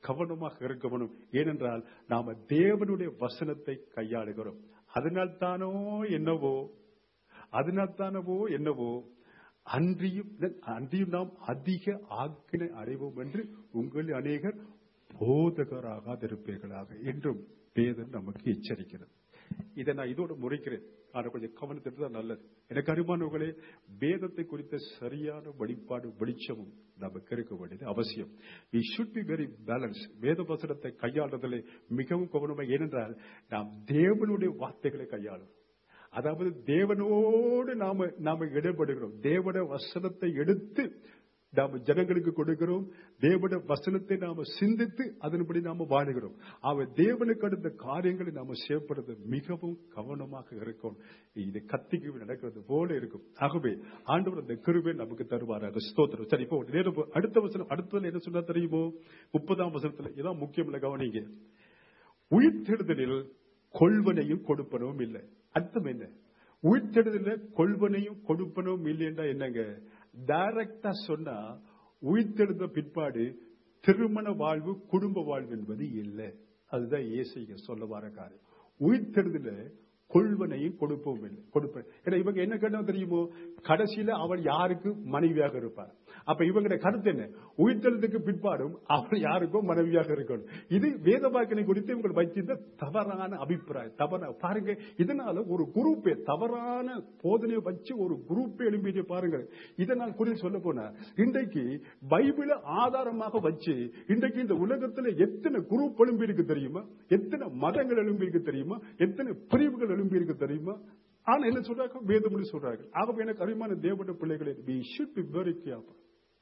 கவனமாக இருக்கணும் ஏனென்றால் நாம தேவனுடைய வசனத்தை கையாளுகிறோம் அதனால் தானோ என்னவோ அதனால் தானவோ என்னவோ அன்றியும் அன்றியும் நாம் அதிக ஆக்கினை அடைவோம் என்று உங்களில் அநேகர் போதகராகாதிருப்பீர்களாக என்றும் வேதம் நமக்கு எச்சரிக்கிறது இதை நான் இதோட முறைக்கிறேன் ஆனா கொஞ்சம் கவனத்திற்கு தான் நல்லது எனக்கு அருமானவர்களே வேதத்தை குறித்த சரியான வெளிப்பாடு வெளிச்சமும் நமக்கு இருக்க வேண்டியது அவசியம் we should be very balance வேத வசனத்தை கையாளுறதில் மிகவும் கவனமாக ஏனென்றால் நாம் தேவனுடைய வார்த்தைகளை கையாளும் அதாவது தேவனோடு நாம நாம இடப்படுகிறோம் தேவன வசனத்தை எடுத்து நாம ஜனங்களுக்கு கொடுக்கிறோம் தேவன வசனத்தை நாம சிந்தித்து அதன்படி நாம வாழுகிறோம் அவன் தேவனுக்கு அடுத்த காரியங்களை நாம செயல்படுறது மிகவும் கவனமாக இருக்கும் இது கத்திக்கு நடக்கிறது போல இருக்கும் ஆகவே ஆண்டவர் அந்த கிருபை நமக்கு தருவார் ஸ்தோத்திரம் சரி இப்போ நேரம் அடுத்த வசனம் அடுத்ததுல என்ன சொன்னா தெரியுமோ முப்பதாம் வசனத்துல இதான் முக்கியம் இல்லை கவனிங்க உயிர்த்தெழுதலில் கொள்வனையும் கொடுப்பனவும் இல்லை அர்த்தம் என்ன உயிர்த்தெழுதல கொள்வனையும் கொடுப்பனவும் இல்லைன்றா என்னங்க டைரக்டா சொன்னா உயிர்த்தெழுந்த பிற்பாடு திருமண வாழ்வு குடும்ப வாழ்வு என்பது இல்லை அதுதான் ஏசைங்க சொல்ல வர காரியம் உயிர்த்தெழுதல கொள்வனையும் கொடுப்போம் இல்லை கொடுப்பேன் ஏன்னா இவங்க என்ன கேட்டா தெரியுமோ கடைசியில அவள் யாருக்கு மனைவியாக இருப்பார் அப்ப இவங்க கருத்து என்ன உயிர்த்தெழுதுக்கு பிற்பாடும் அவள் யாருக்கும் மனைவியாக இருக்கணும் இது வேத வாக்கினை குறித்து இவங்க வைத்திருந்த தவறான அபிப்பிராயம் தவற பாருங்க இதனால ஒரு குரூப்பே தவறான போதனையை வச்சு ஒரு குரூப்பே எழுப்பிட்டு பாருங்க இதனால் குறித்து சொல்ல போனா இன்றைக்கு பைபிளை ஆதாரமாக வச்சு இன்றைக்கு இந்த உலகத்துல எத்தனை குரூப் எழும்பி இருக்கு தெரியுமா எத்தனை மதங்கள் எழும்பி இருக்கு தெரியுமா எத்தனை பிரிவுகள் எழும்பி இருக்கு தெரியுமா ஆனா என்ன சொல்றாங்க வேதம்னு சொல்றாங்க ஆகவே எனக்கு அருமையான தேவட பிள்ளைகளே we should be very careful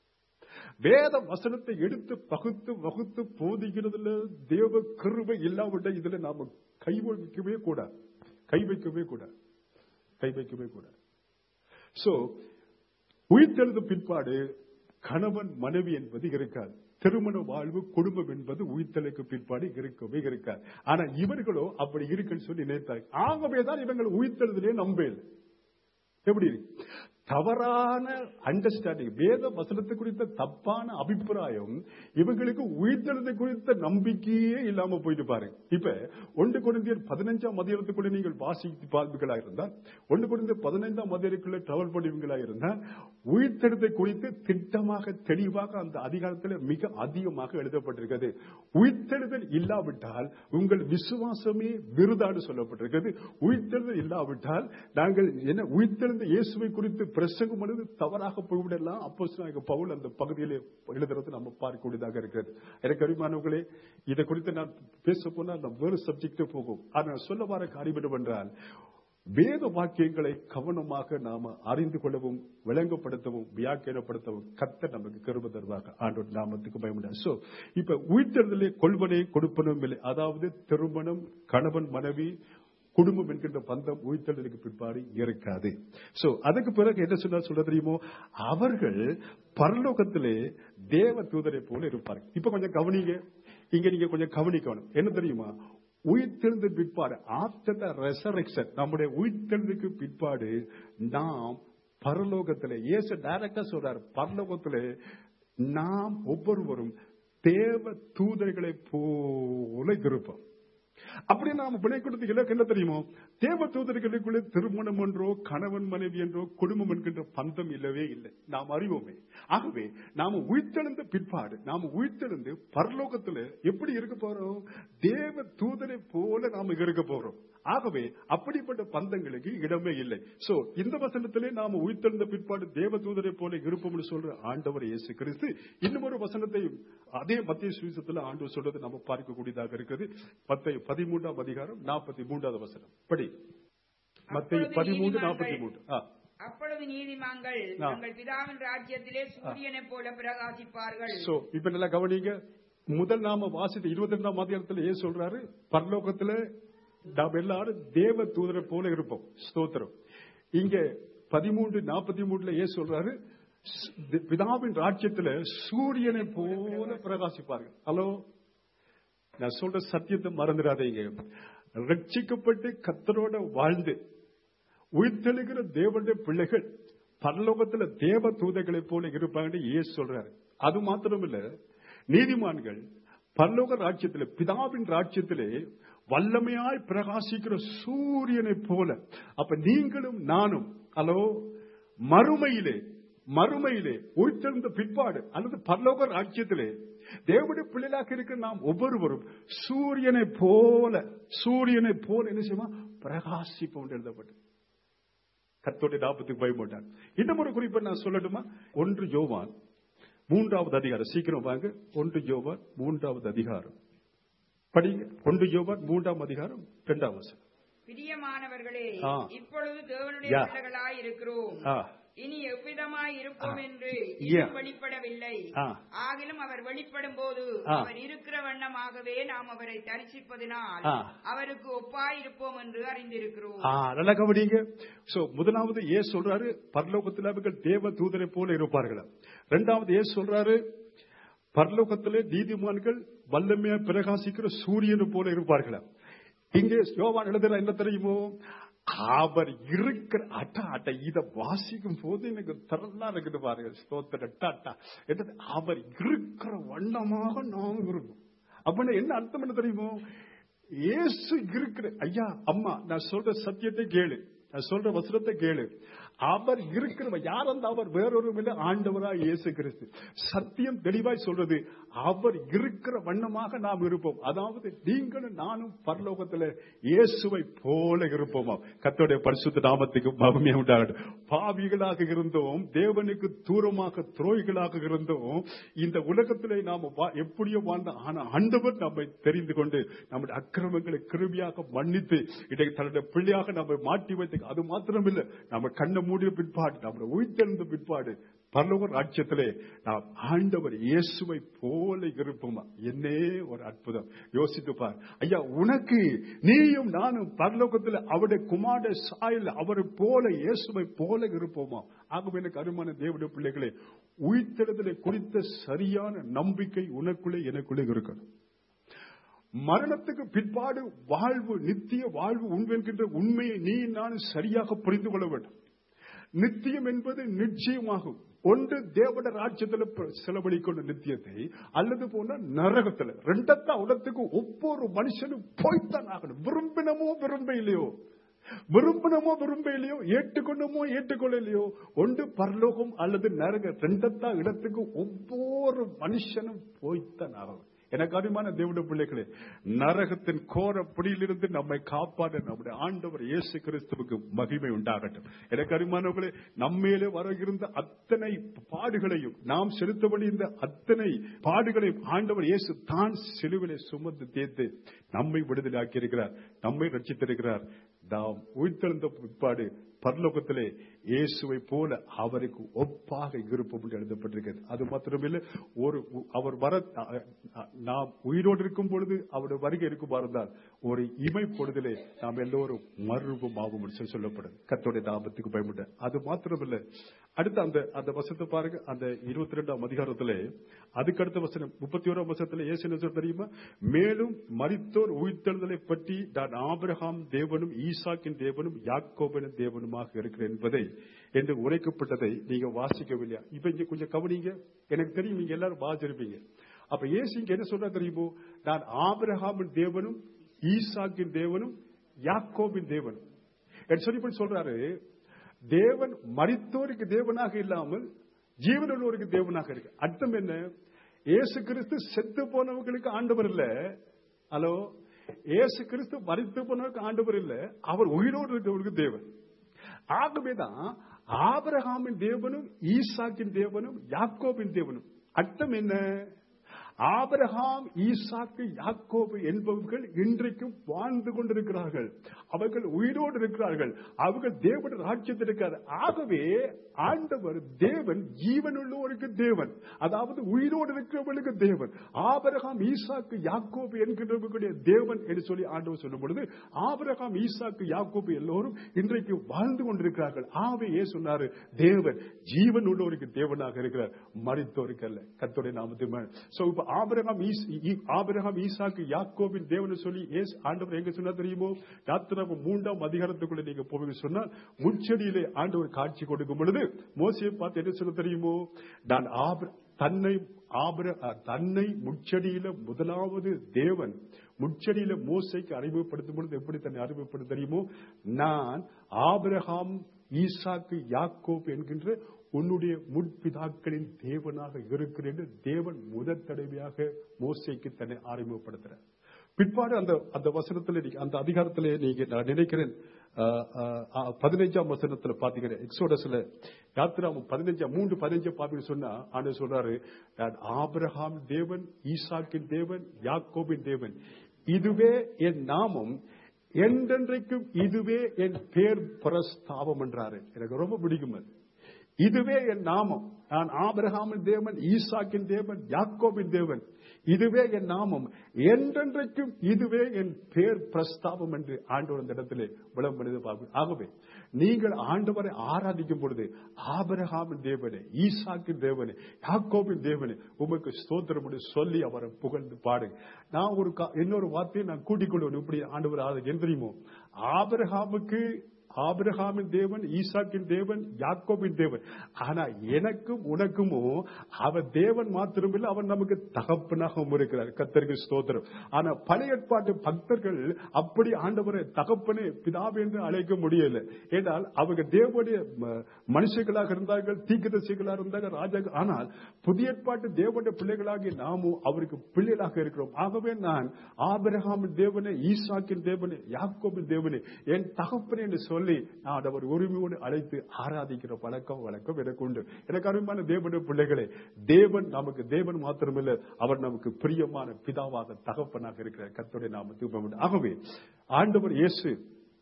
வேத வசனத்தை எடுத்து பகுத்து வகுத்து போதிக்கிறதுல தேவ கிருபை இல்லாவிட்ட இதுல நாம கை வைக்கவே கூடாது கை வைக்கவே கூடாது கை வைக்கவே கூடாது சோ உயிர்த்தெழுத பிற்பாடு கணவன் மனைவி என்பது இருக்காது திருமண வாழ்வு குடும்பம் என்பது உயிர்த்தலுக்கு பிற்பாடு இருக்கவே இருக்காது ஆனா இவர்களோ அப்படி இருக்குன்னு சொல்லி நினைத்தாங்க ஆகவேதான் இவங்கள் உயிர்த்தெழுதலே நம்பல எப்படி இருக்கு தவறான அண்டர்ஸ்டாண்டிங் வேத வசனத்தை குறித்த தப்பான அபிப்பிராயம் இவங்களுக்கு உயிர்த்தெழுதை குறித்த நம்பிக்கையே இல்லாம போயிட்டு பாருங்க இப்ப ஒன்று குழந்தையர் பதினஞ்சாம் மதியத்துக்குள்ள நீங்கள் வாசித்து பார்ப்பீங்களா இருந்தால் ஒன்று குழந்தையர் பதினைந்தாம் மதியத்துக்குள்ள டிராவல் பண்ணுவீங்களா இருந்தால் உயிர்த்தெழுதை குறித்து திட்டமாக தெளிவாக அந்த அதிகாரத்தில் மிக அதிகமாக எழுதப்பட்டிருக்கிறது உயிர்த்தெழுதல் இல்லாவிட்டால் உங்கள் விசுவாசமே விருதாடு சொல்லப்பட்டிருக்கிறது உயிர்த்தெழுதல் இல்லாவிட்டால் நாங்கள் என்ன உயிர்த்தெழுந்த இயேசுவை குறித்து பிரசங்கம் பண்ணது தவறாக போய்விடலாம் அப்போ பவுல் அந்த பகுதியிலே எழுதுறது நம்ம பார்க்கக்கூடியதாக இருக்கிறது எனக்கு அருமானவர்களே இதை குறித்து நான் பேச போனால் நான் வேறு சப்ஜெக்டே போகும் ஆனால் சொல்ல வர காரியம் என்னவென்றால் வேத வாக்கியங்களை கவனமாக நாம அறிந்து கொள்ளவும் விளங்கப்படுத்தவும் வியாக்கியப்படுத்தவும் கத்த நமக்கு கரும தருவாங்க ஆண்டோட நாமத்துக்கு பயமுடா சோ இப்ப உயிர்த்தெழுதலே கொள்வனை கொடுப்பனும் இல்லை அதாவது திருமணம் கணவன் மனைவி குடும்பம் என்கின்ற பந்தம் உயிர்த்தெழுதலுக்கு பிற்பாடு இருக்காது சோ அதுக்கு பிறகு என்ன சொன்னா சொல்ல தெரியுமோ அவர்கள் பரலோகத்திலே தேவ தூதரை போல இருப்பார்கள் இப்ப கொஞ்சம் கவனிங்க இங்க நீங்க கொஞ்சம் கவனிக்கணும் என்ன தெரியுமா உயிர்த்தெழுந்த பிற்பாடு ஆஃப்டர் த ரெசரெக்ஷன் நம்முடைய உயிர்த்தெழுதுக்கு பிற்பாடு நாம் பரலோகத்திலே இயேசு டைரக்டா சொல்றாரு பரலோகத்திலே நாம் ஒவ்வொருவரும் தேவ தூதர்களை போல இருப்போம் அப்படி நாம பிணை கொடுத்து இலக்கு என்ன தெரியுமோ தேவ தூதர்களுக்குள்ளே திருமணம் என்றோ கணவன் மனைவி என்றோ குடும்பம் என்கின்ற பந்தம் இல்லவே இல்லை நாம் அறிவோமே ஆகவே நாம உயிர்த்தெழுந்த பிற்பாடு நாம உயிர்த்தெழுந்து பரலோகத்துல எப்படி இருக்க போறோம் தேவ தூதரை போல நாம இருக்க போறோம் ஆகவே அப்படிப்பட்ட பந்தங்களுக்கு இடமே இல்லை சோ இந்த வசனத்திலே நாம உயிர்த்தெழுந்த பிற்பாடு தேவ தூதரை போல இருப்போம்னு சொல்ற ஆண்டவர் இயேசு கிறிஸ்து இன்னும் ஒரு வசனத்தை அதே மத்திய சுவிசத்துல ஆண்டவர் சொல்றது நம்ம பார்க்கக்கூடியதாக இருக்குது பத்தை பதிமூன்றாம் அதிகாரம் நாற்பத்தி மூன்றாவது வசனம் படி மத்திய பதிமூன்று நாற்பத்தி மூன்று ஆ அப்பொழுது நீதிமான்கள் ஆ. தங்கள் பிதாவின் ராஜ்யத்திலே சூரியனைப் போல பிரகாசிப்பார்கள் சோ இப்ப நல்லா கவனிங்க முதல் நாம வாசித்த இருபத்தி ரெண்டாம் அதிகாரத்துல ஏன் சொல்றாரு பரலோகத்துல நாம் எல்லாரும் தேவ தூதரை போல இருப்போம் ஸ்தோத்திரம் இங்க பதிமூன்று நாற்பத்தி மூணுல ஏன் சொல்றாரு ஸ்- பிதாவின் ராஜ்யத்துல சூரியனை போல பிரகாசிப்பார்கள் ஹலோ நான் சொல்ற சத்தியத்தை மறந்துடாதீங்க ரட்சிக்கப்பட்டு கத்தரோட வாழ்ந்து உயிர்த்தெழுகிற தேவனுடைய பிள்ளைகள் பரலோகத்துல தேவ தூதைகளைப் போல இருப்பாங்கன்னு இயேசு சொல்றாரு அது மாத்திரம் இல்ல நீதிமான்கள் பரலோக ராஜ்யத்திலே பிதாவின் ராஜ்யத்திலே வல்லமையாய் பிரகாசிக்கிற சூரியனை போல அப்ப நீங்களும் நானும் ஹலோ மறுமையிலே மறுமையிலே உயிர்த்தெழுந்த பிற்பாடு அல்லது பரலோக ராஜ்யத்திலே தேவனுடைய பிள்ளைகளாக இருக்கிற நாம் ஒவ்வொருவரும் சூரியனை போல சூரியனை போல என்ன செய்வோம் பிரகாசிப்போம் எழுதப்பட்டு கத்தோடைய நாற்பத்துக்கு பயப்பட்டார் இன்னும் ஒரு குறிப்பை நான் சொல்லட்டுமா ஒன்று யோவான் மூன்றாவது அதிகாரம் சீக்கிரம் வாங்க ஒன்று யோவான் மூன்றாவது அதிகாரம் படிங்க ஒன்று யோவான் மூன்றாம் அதிகாரம் இரண்டாம் வசனம் பிரியமானவர்களே ஆ. இப்பொழுது தேவனுடைய யா. பிள்ளைகளாய் இருக்கிறோம் ஆ. இனி எவ்விதமாய் இருப்போம் ஆ. என்று யா. இன்னும் வெளிப்படவில்லை ஆ. ஆகிலும் அவர் வெளிப்படும் போது ஆ. அவர் இருக்கிற வண்ணமாகவே நாம் அவரை தரிசிப்பதினால் ஆ. அவருக்கு ஒப்பாய் இருப்போம் என்று அறிந்திருக்கிறோம் ஆ, நல்லா கவனிங்க சோ முதலாவது ஏ சொல்றாரு பரலோகத்தில் அவர்கள் தேவ தூதரை போல இருப்பார்கள் இரண்டாவது ஏ சொல்றாரு பரலோகத்திலே நீதிமான்கள் வல்லமையா பிரகாசிக்கிற சூரியனை போல இருப்பார்கள் இங்கே யோவான் எழுதுற என்ன தெரியுமோ அவர் இருக்கிற அட்டா அட்டா இத வாசிக்கும் போது எனக்கு திறனா இருக்குது பாருங்க ஸ்தோத்திர அட்டா அட்டா என்னது அவர் இருக்கிற வண்ணமாக நாம் இருக்கும் அப்படின்னா என்ன அர்த்தம் என்ன தெரியுமோ இயேசு இருக்கிற ஐயா அம்மா நான் சொல்ற சத்தியத்தை கேளு நான் சொல்ற வசனத்தை கேளு அவர் இருக்கிறவ யார் அந்த அவர் வேறொரு இல்லை ஆண்டவரா இயேசு கிறிஸ்து சத்தியம் தெளிவாய் சொல்றது அவர் இருக்கிற வண்ணமாக நாம் இருப்போம் அதாவது நீங்களும் நானும் பரலோகத்துல இயேசுவை போல இருப்போமா கத்தோடைய பரிசுத்த நாமத்துக்கு மகிமை உண்டாகட்டும் பாவிகளாக இருந்தோம் தேவனுக்கு தூரமாக துரோகிகளாக இருந்தோம் இந்த உலகத்திலே நாம வா- எப்படியோ வாழ்ந்த ஆனா ஆண்டவர் நம்மை தெரிந்து கொண்டு நம்முடைய அக்கிரமங்களை கிருமியாக மன்னித்து இன்றைக்கு தன்னுடைய பிள்ளையாக நம்மை மாட்டி வைத்து அது மாத்திரமில்லை நம்ம கண்ணை மூடிய பிற்பாடு நம்முடைய உயிர்த்தெழுந்த பிற்பாடு பரலோக ராஜ்யத்திலே நாம் ஆண்டவர் இயேசுவை போல இருப்போமா என்னே ஒரு அற்புதம் யோசித்து பார் ஐயா உனக்கு நீயும் நானும் பரலோகத்தில் அவருடைய குமார சாயல் அவரை போல இயேசுவை போல இருப்போமா ஆகவே எனக்கு அருமான தேவனுடைய பிள்ளைகளே உயிர்த்தெழுதலை குறித்த சரியான நம்பிக்கை உனக்குள்ளே எனக்குள்ளே இருக்கணும் மரணத்துக்கு பிற்பாடு வாழ்வு நித்திய வாழ்வு உண்டு என்கின்ற உண்மையை நீ நானும் சரியாக புரிந்து கொள்ள வேண்டும் நித்தியம் என்பது நிச்சயமாகும் ஒன்று தேவட ராஜ்யத்துல ப- செலவழிக்கொண்ட நித்தியத்தை அல்லது போன நரகத்துல ரெண்டத்தா உலகத்துக்கு ஒவ்வொரு மனுஷனும் போய்த்தான் ஆகணும் விரும்பினமோ விரும்ப இல்லையோ விரும்பினமோ விரும்ப இல்லையோ ஏற்றுக்கொண்டமோ ஏற்றுக்கொள்ளலையோ ஒன்று பரலோகம் அல்லது நரக ரெண்டத்தா இடத்துக்கு ஒவ்வொரு மனுஷனும் போய்த்தான் ஆகணும் எனக்கு அருமான தேவனுடைய பிள்ளைகளே நரகத்தின் கோர பிடியிலிருந்து நம்மை காப்பாற்ற நம்முடைய ஆண்டவர் இயேசு கிறிஸ்துவுக்கு மகிமை உண்டாகட்டும் எனக்கு அருமானவர்களே நம்மேலே வர இருந்த அத்தனை பாடுகளையும் நாம் செலுத்தபடி இந்த அத்தனை பாடுகளையும் ஆண்டவர் இயேசு தான் சிலுவிலை சுமந்து தேர்த்து நம்மை விடுதலாக்கி இருக்கிறார் நம்மை ரட்சித்திருக்கிறார் நாம் உயிர்த்தெழுந்த பிற்பாடு பரலோகத்திலே இயேசுவை போல அவருக்கு ஒப்பாக இருப்போம் என்று எழுதப்பட்டிருக்கிறது அது மாத்திரமில்லை ஒரு அவர் வர நாம் உயிரோடு இருக்கும் பொழுது அவருடைய வருகை இருக்கும் இருந்தால் ஒரு இமை பொழுதிலே நாம் எல்லோரும் மறுரூபம் ஆகும் என்று சொல்லி சொல்லப்படுது கத்தோடைய நாமத்துக்கு பயப்பட அது மாத்திரமில்லை அடுத்த அந்த அந்த வசனத்தை பாருங்க அந்த இருபத்தி ரெண்டாம் அதிகாரத்திலே அதுக்கு அடுத்த வசனம் முப்பத்தி ஓராம் வசனத்துல இயேசு என்ன சொல்றார் தெரியுமா மேலும் மரித்தோர் உயிர்த்தெழுதலை பற்றி நான் ஆபிரகாம் தேவனும் ஈசாக்கின் தேவனும் யாக்கோபனின் தேவனுமாக இருக்கிறேன் என்பதை என்று உரைக்கப்பட்டதை நீங்க வாசிக்கவில்லையா இப்ப இங்க கொஞ்சம் கவனிங்க எனக்கு தெரியும் நீங்க எல்லாரும் வாசிருப்பீங்க அப்ப இயேசு இங்க என்ன சொல்றா தெரியுமோ நான் ஆபிரகாமின் தேவனும் ஈசாக்கின் தேவனும் யாக்கோபின் தேவனும் என்று சொல்லி இப்படி சொல்றாரு தேவன் மரித்தோருக்கு தேவனாக இல்லாமல் ஜீவனுள்ளோருக்கு தேவனாக இருக்கு அர்த்தம் என்ன இயேசு கிறிஸ்து செத்து போனவங்களுக்கு ஆண்டவர் இல்ல ஹலோ இயேசு கிறிஸ்து மரித்து போனவருக்கு ஆண்டவர் இல்ல அவர் உயிரோடு இருக்கிறவருக்கு தேவன் ஆகவேதான் ஆபிரகாமின் தேவனும் ஈசாக்கின் தேவனும் யாக்கோபின் தேவனும் அர்த்தம் என்ன ஆபிரகாம் ஈசாக்கு யாக்கோபு என்பவர்கள் இன்றைக்கும் வாழ்ந்து கொண்டிருக்கிறார்கள் அவர்கள் உயிரோடு இருக்கிறார்கள் அவர்கள் தேவன் ராஜ்யத்தில் இருக்கிறார் ஆகவே ஆண்டவர் தேவன் ஜீவனுள்ளோருக்கு தேவன் அதாவது உயிரோடு இருக்கிறவர்களுக்கு தேவன் ஆபிரகாம் ஈசாக்கு யாக்கோபு என்கின்றவர்களுடைய தேவன் என்று சொல்லி ஆண்டவர் சொல்லும் பொழுது ஆபிரகாம் ஈசாக்கு யாக்கோபு எல்லோரும் இன்றைக்கு வாழ்ந்து கொண்டிருக்கிறார்கள் ஆவே ஏ சொன்னாரு தேவன் ஜீவன் உள்ளோருக்கு தேவனாக இருக்கிறார் மறித்தோருக்கு அல்ல கத்தோடைய நாமத்தை சோ இப்ப ஆபிரகாம் ஈஸ்- ஈ- ஆபிரகாம் ஈசாக்கு யாக்கோபின் தேவன் சொல்லி ஏசு ஆண்டவர் எங்க சொன்னா தெரியுமோ யாத்திராம மூன்றாம் அதிகாரத்துக்குள்ள நீங்க போவீங்க சொன்னா முச்செடியிலே ஆண்டவர் காட்சி கொடுக்கும் பொழுது மோசையை பார்த்து என்ன சொல்ல தெரியுமோ நான் ஆபிர தன்னை ஆபர தன்னை முச்சடியில முதலாவது தேவன் முச்சடியில மோசைக்கு அறிமுகப்படுத்தும் பொழுது எப்படி தன்னை அறிமுகப்படுத்த தெரியுமோ நான் ஆபிரகாம் ஈசாக்கு யாக்கோப் என்கின்ற உன்னுடைய முற்பிதாக்களின் தேவனாக இருக்கிறேன் என்று தேவன் முதற் தடவையாக மோசைக்கு தன்னை அறிமுகப்படுத்துறார் பிற்பாடு அந்த அந்த வசனத்துல நீங்க- அந்த அதிகாரத்துல நீங்க நான் நினைக்கிறேன் ஆஹ், ஆஹ், ஆஹ், பதினைஞ்சாம் வசனத்துல பாத்தீங்கன்னா எக்ஸோடஸ்ல யாத்திராமம் பதினஞ்சாம் மூன்று பதினஞ்சு பாத்தீங்கன்னு சொன்னா ஆண்டு சொல்றாரு நான் ஆபிரகாம் தேவன் ஈசாக்கின் தேவன் யாக்கோபின் தேவன் இதுவே என் நாமம் என்றென்றைக்கும் இதுவே என் பேர் பிரஸ்தாபம் என்றாரு எனக்கு ரொம்ப பிடிக்கும் அது இதுவே என் நாமம் நான் ஆபிரகாமின் தேவன் ஈசாக்கின் தேவன் யாக்கோபின் தேவன் இதுவே என் நாமம் என்றென்றைக்கும் இதுவே என் பேர் பிரஸ்தாபம் என்று ஆண்டவர் அந்த இடத்திலே விளம்பரது பார்க்க ஆகவே நீங்கள் ஆண்டவரை ஆராதிக்கும் பொழுது ஆபிரகாமின் தேவனே ஈசாக்கின் தேவனே யாக்கோபின் தேவனே உமக்கு ஸ்தோத்திரம் என்று சொல்லி அவரை புகழ்ந்து பாடுங்க நான் ஒரு கா- இன்னொரு வார்த்தையை நான் கூட்டிக் கொள்வேன் இப்படி ஆண்டவர் ஆராதிக்க என்ன தெரியுமோ ஆபிரகாமுக்கு ஆபிரகாமின் தேவன் ஈசாக்கின் தேவன் யாக்கோபின் தேவன் ஆனா எனக்கும் உனக்குமோ அவன் தேவன் மாத்திரமில்லை அவன் நமக்கு தகப்பனாகவும் இருக்கிறார் கத்தருக்கு ஸ்தோத்திரம் ஆனா பழைய ஏற்பாட்டு பக்தர்கள் அப்படி ஆண்டவரை தகப்பனே பிதாவே என்று அழைக்க முடியல ஏனால் அவங்க தேவனுடைய ம- மனுஷர்களாக இருந்தார்கள் தீக்கதரிசிகளாக இருந்தார்கள் ராஜா ஆனால் புதிய ஏற்பாட்டு தேவனுடைய பிள்ளைகளாகி நாமும் அவருக்கு பிள்ளைகளாக இருக்கிறோம் ஆகவே நான் ஆபிரகாமின் தேவனே ஈசாக்கின் தேவனே யாக்கோபின் தேவனே என் தகப்பனே என்று சொல்லி நான் அவர் உரிமையோடு அழைத்து ஆராதிக்கிற பழக்கம் வழக்கம் எனக்கு உண்டு எனக்கு அருமையான தேவனுடைய பிள்ளைகளே தேவன் நமக்கு தேவன் மாத்திரமில்லை அவர் நமக்கு பிரியமான பிதாவாக தகப்பனாக இருக்கிற கர்த்தருடைய நாம தூபம் ஆகவே ஆண்டவர் இயேசு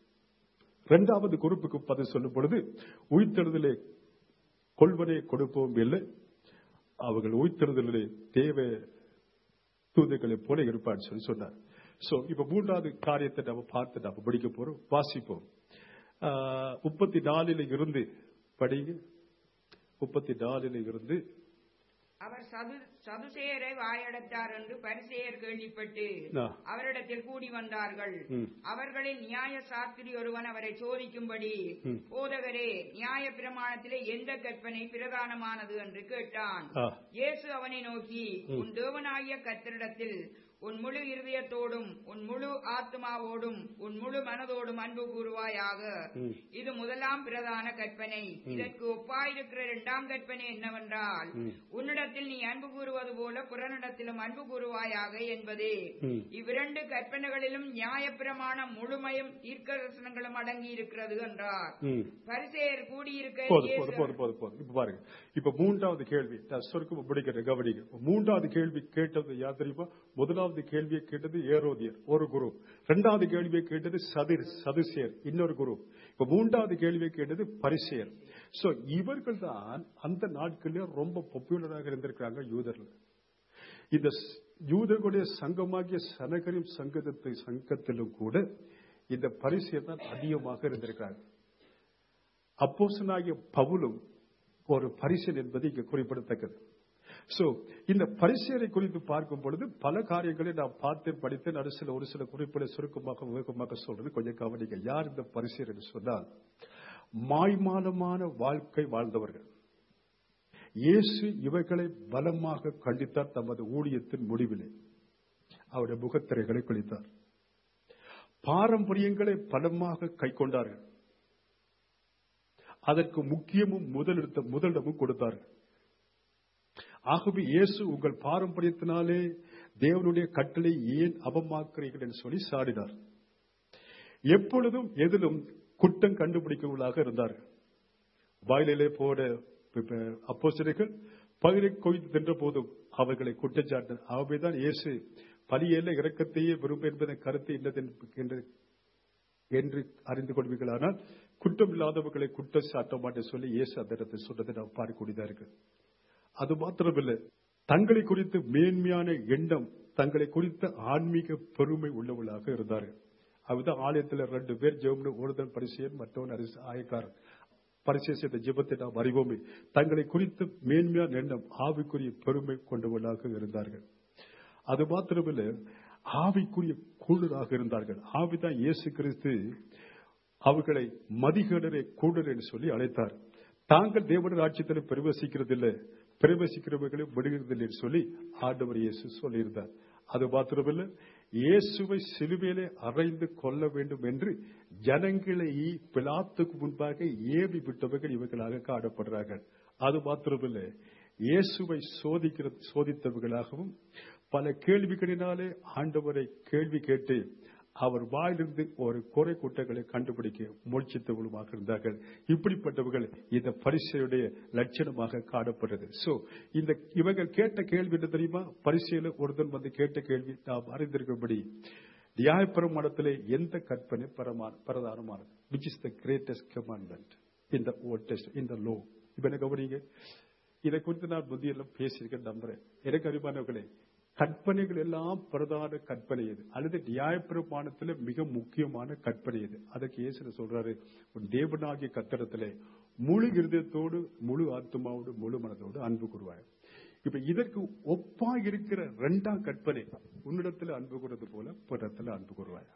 இரண்டாவது குறிப்புக்கு பதில் சொல்லும் பொழுது உயிர்த்தெழுதலை கொள்வனே கொடுப்போம் இல்லை அவர்கள் உயிர்த்தெழுதலிலே தேவை தூதுகளை போல இருப்பான்னு சொல்லி சொன்னார் சோ இப்ப மூன்றாவது காரியத்தை நம்ம பார்த்து நம்ம படிக்க போறோம் வாசிப்போம் ஆஹ், முப்பத்தி நாலில இருந்து படிங்க முப்பத்தி நாலில இருந்து அவர் சது சதுசேயரை வாயடைத்தார் என்று பரிசேயர் கேள்விப்பட்டு ஆ. அவரிடத்தில் கூடி வந்தார்கள் ம். அவர்களின் நியாய சாஸ்திரி ஒருவன் அவரை சோதிக்கும்படி ம். போதகரே நியாய பிரமாணத்திலே எந்த கற்பனை பிரதானமானது என்று கேட்டான் ஆ. இயேசு அவனை நோக்கி உன் தேவனாகிய கர்த்தரிடத்தில் உன் முழு இருதயத்தோடும் உன் முழு ஆத்மாவோடும் உன் முழு மனதோடும் அன்பு கூறுவாயாக ம். இது முதலாம் பிரதான கற்பனை இதற்கு ஒப்பாயிருக்கிற இரண்டாம் கற்பனை என்னவென்றால் உன்னிடத்தில் நீ அன்பு கூறுவது போல புறனிடத்திலும் அன்பு கூறுவாயாக என்பதே ம். இவ்விரண்டு கற்பனைகளிலும் நியாயப்பிரமாணம் முழுமையும் தீர்க்கதரிசனங்களும் அடங்கி இருக்கிறது என்றார் ம். பரிசேயர் கூடியிருக்க போதும் இயேசு போதும் போதும் போதும் போதும் இப்ப பாருங்க இப்ப மூன்றாவது கேள்வி நான் சொருக்கம் பிடிக்கிறேன் கவனிங்க இப்ப மூன்றாவது கேள்வி கேட்டது யார் தெரியுமா முதலாவது கேள்வியை கேட்டது ஏரோதியர் ஒரு குரு இரண்டாவது கேள்வியை கேட்டது சதிர் சதுசேர் இன்னொரு குரு இப்ப மூன்றாவது கேள்வியை கேட்டது பரிசேர் சோ இவர்கள் தான் அந்த நாட்களில் ரொம்ப பாப்புலராக இருந்திருக்கிறாங்க யூதர்கள் இந்த ஸ்- யூதர்களுடைய சங்கமாகிய சனகரிம் சங்கத்தை சங்கத்திலும் கூட இந்த பரிசேர் தான் அதிகமாக இருந்திருக்கிறாங்க அப்போசனாகிய பவுலும் ஒரு பரிசல் என்பது இங்கு குறிப்பிடத்தக்கது சோ இந்த பரிசேரை குறித்து பார்க்கும் பொழுது பல காரியங்களை நான் பார்த்து படித்தேன் ஒரு சில ஒரு சில குறிப்புகளை சுருக்கமாக வேகமாக சொல்றது கொஞ்சம் கவனிக்க யார் இந்த பரிசேர் என்று சொன்னால் மாய்மாலமான வாழ்க்கை வாழ்ந்தவர்கள் இயேசு இவைகளை பலமாக கண்டித்தார் தமது ஊழியத்தின் முடிவிலே அவருடைய முகத்திரைகளை கழித்தார் பாரம்பரியங்களை பலமாக கை கொண்டார்கள் அதற்கு முக்கியமும் முதலிடத்த முதலிடமும் கொடுத்தார்கள் ஆகவே இயேசு உங்கள் பாரம்பரியத்தினாலே தேவனுடைய கட்டளை ஏன் அபமாக்குறீர்கள் என்று சொல்லி சாடினார் எப்பொழுதும் எதிலும் குற்றம் கண்டுபிடிக்கிறவர்களாக இருந்தார்கள் வாயிலே போட அப்போசிரியர்கள் பகிரை கொய்து தின்ற போதும் அவர்களை குற்றச்சாட்டு ஆகவேதான் இயேசு பலியல்ல இரக்கத்தையே விரும்ப என்பதன் கருத்து என்னது என்று என்று அறிந்து கொள்வீர்களானால் குற்றம் இல்லாதவர்களை குற்றம் சாட்ட மாட்டேன் சொல்லி இயேசு அந்த இடத்தை சொன்னதை நாம் பார்க்கக்கூடியதா இருக்கு அது மாத்திரமில்லை தங்களை குறித்து மேன்மையான எண்ணம் தங்களை குறித்த ஆன்மீக பெருமை உள்ளவர்களாக இருந்தார்கள் அதுதான் ஆலயத்தில் ரெண்டு பேர் ஜெவம்னு ஒருதன் பரிசையன் மற்றவன் அரிசி ஆயக்காரன் பரிசை செய்த ஜெபத்தை நாம் அறிவோமே தங்களை குறித்து மேன்மையான எண்ணம் ஆவிக்குரிய பெருமை கொண்டவர்களாக இருந்தார்கள் அது மாத்திரமில்லை ஆவிக்குரிய கூடுதலாக இருந்தார்கள் ஆவிதான் இயேசு கிறிஸ்து அவர்களை மதிகடரை கூடர் என்று சொல்லி அழைத்தார் தாங்கள் தேவனுடைய ராட்சியத்தில் பிரவேசிக்கிறதில்லை பிரவேசிக்கிறவர்களை விடுகிறதில்லை சொல்லி ஆண்டவர் இயேசு சொல்லியிருந்தார் அது மாத்திரமல்ல இயேசுவை சிலுவையிலே அறைந்து கொள்ள வேண்டும் என்று ஜனங்களை பிலாத்துக்கு முன்பாக ஏவி விட்டவர்கள் இவர்களாக காணப்படுறார்கள் அது மாத்திரமல்ல இயேசுவை சோதிக்கிற சோதித்தவர்களாகவும் பல கேள்விகளினாலே ஆண்டவரை கேள்வி கேட்டு அவர் வாயிலிருந்து ஒரு குறை குற்றங்களை கண்டுபிடிக்க முயற்சித்தவர்களுமாக இருந்தார்கள் இப்படிப்பட்டவர்கள் இந்த பரிசையுடைய லட்சணமாக காணப்படுறது சோ இந்த இவர்கள் கேட்ட கேள்வி என்ன தெரியுமா பரிசையில ஒருத்தன் வந்து கேட்ட கேள்வி நாம் அறிந்திருக்கிறபடி நியாயப்பிரமாணத்திலே எந்த கற்பனை பரமான பிரதானமானது which is the greatest commandment இந்த ஓல்ட் டெஸ்ட் இந்த லோ இப்ப என்ன கவனிங்க இதை குறித்து நான் புத்தியெல்லாம் பேசியிருக்கேன் நம்புறேன் எனக்கு அறிவானவர்களே கற்பனைகள் எல்லாம் பிரதான கற்பனை இது அல்லது நியாயப்பிரமாணத்துல மிக முக்கியமான கற்பனை இது அதுக்கு இயேசு சொல்றாரு உன் தேவனாகிய கத்தரத்திலே முழு இருதயத்தோடு முழு ஆத்மாவோடு முழு மனதோடு அன்பு கூறுவாய் இப்ப இதற்கு ஒப்பா இருக்கிற இரண்டாம் கற்பனை உன்னிடத்துல அன்பு கூறது போல பிறத்துல அன்பு கூறுவாயா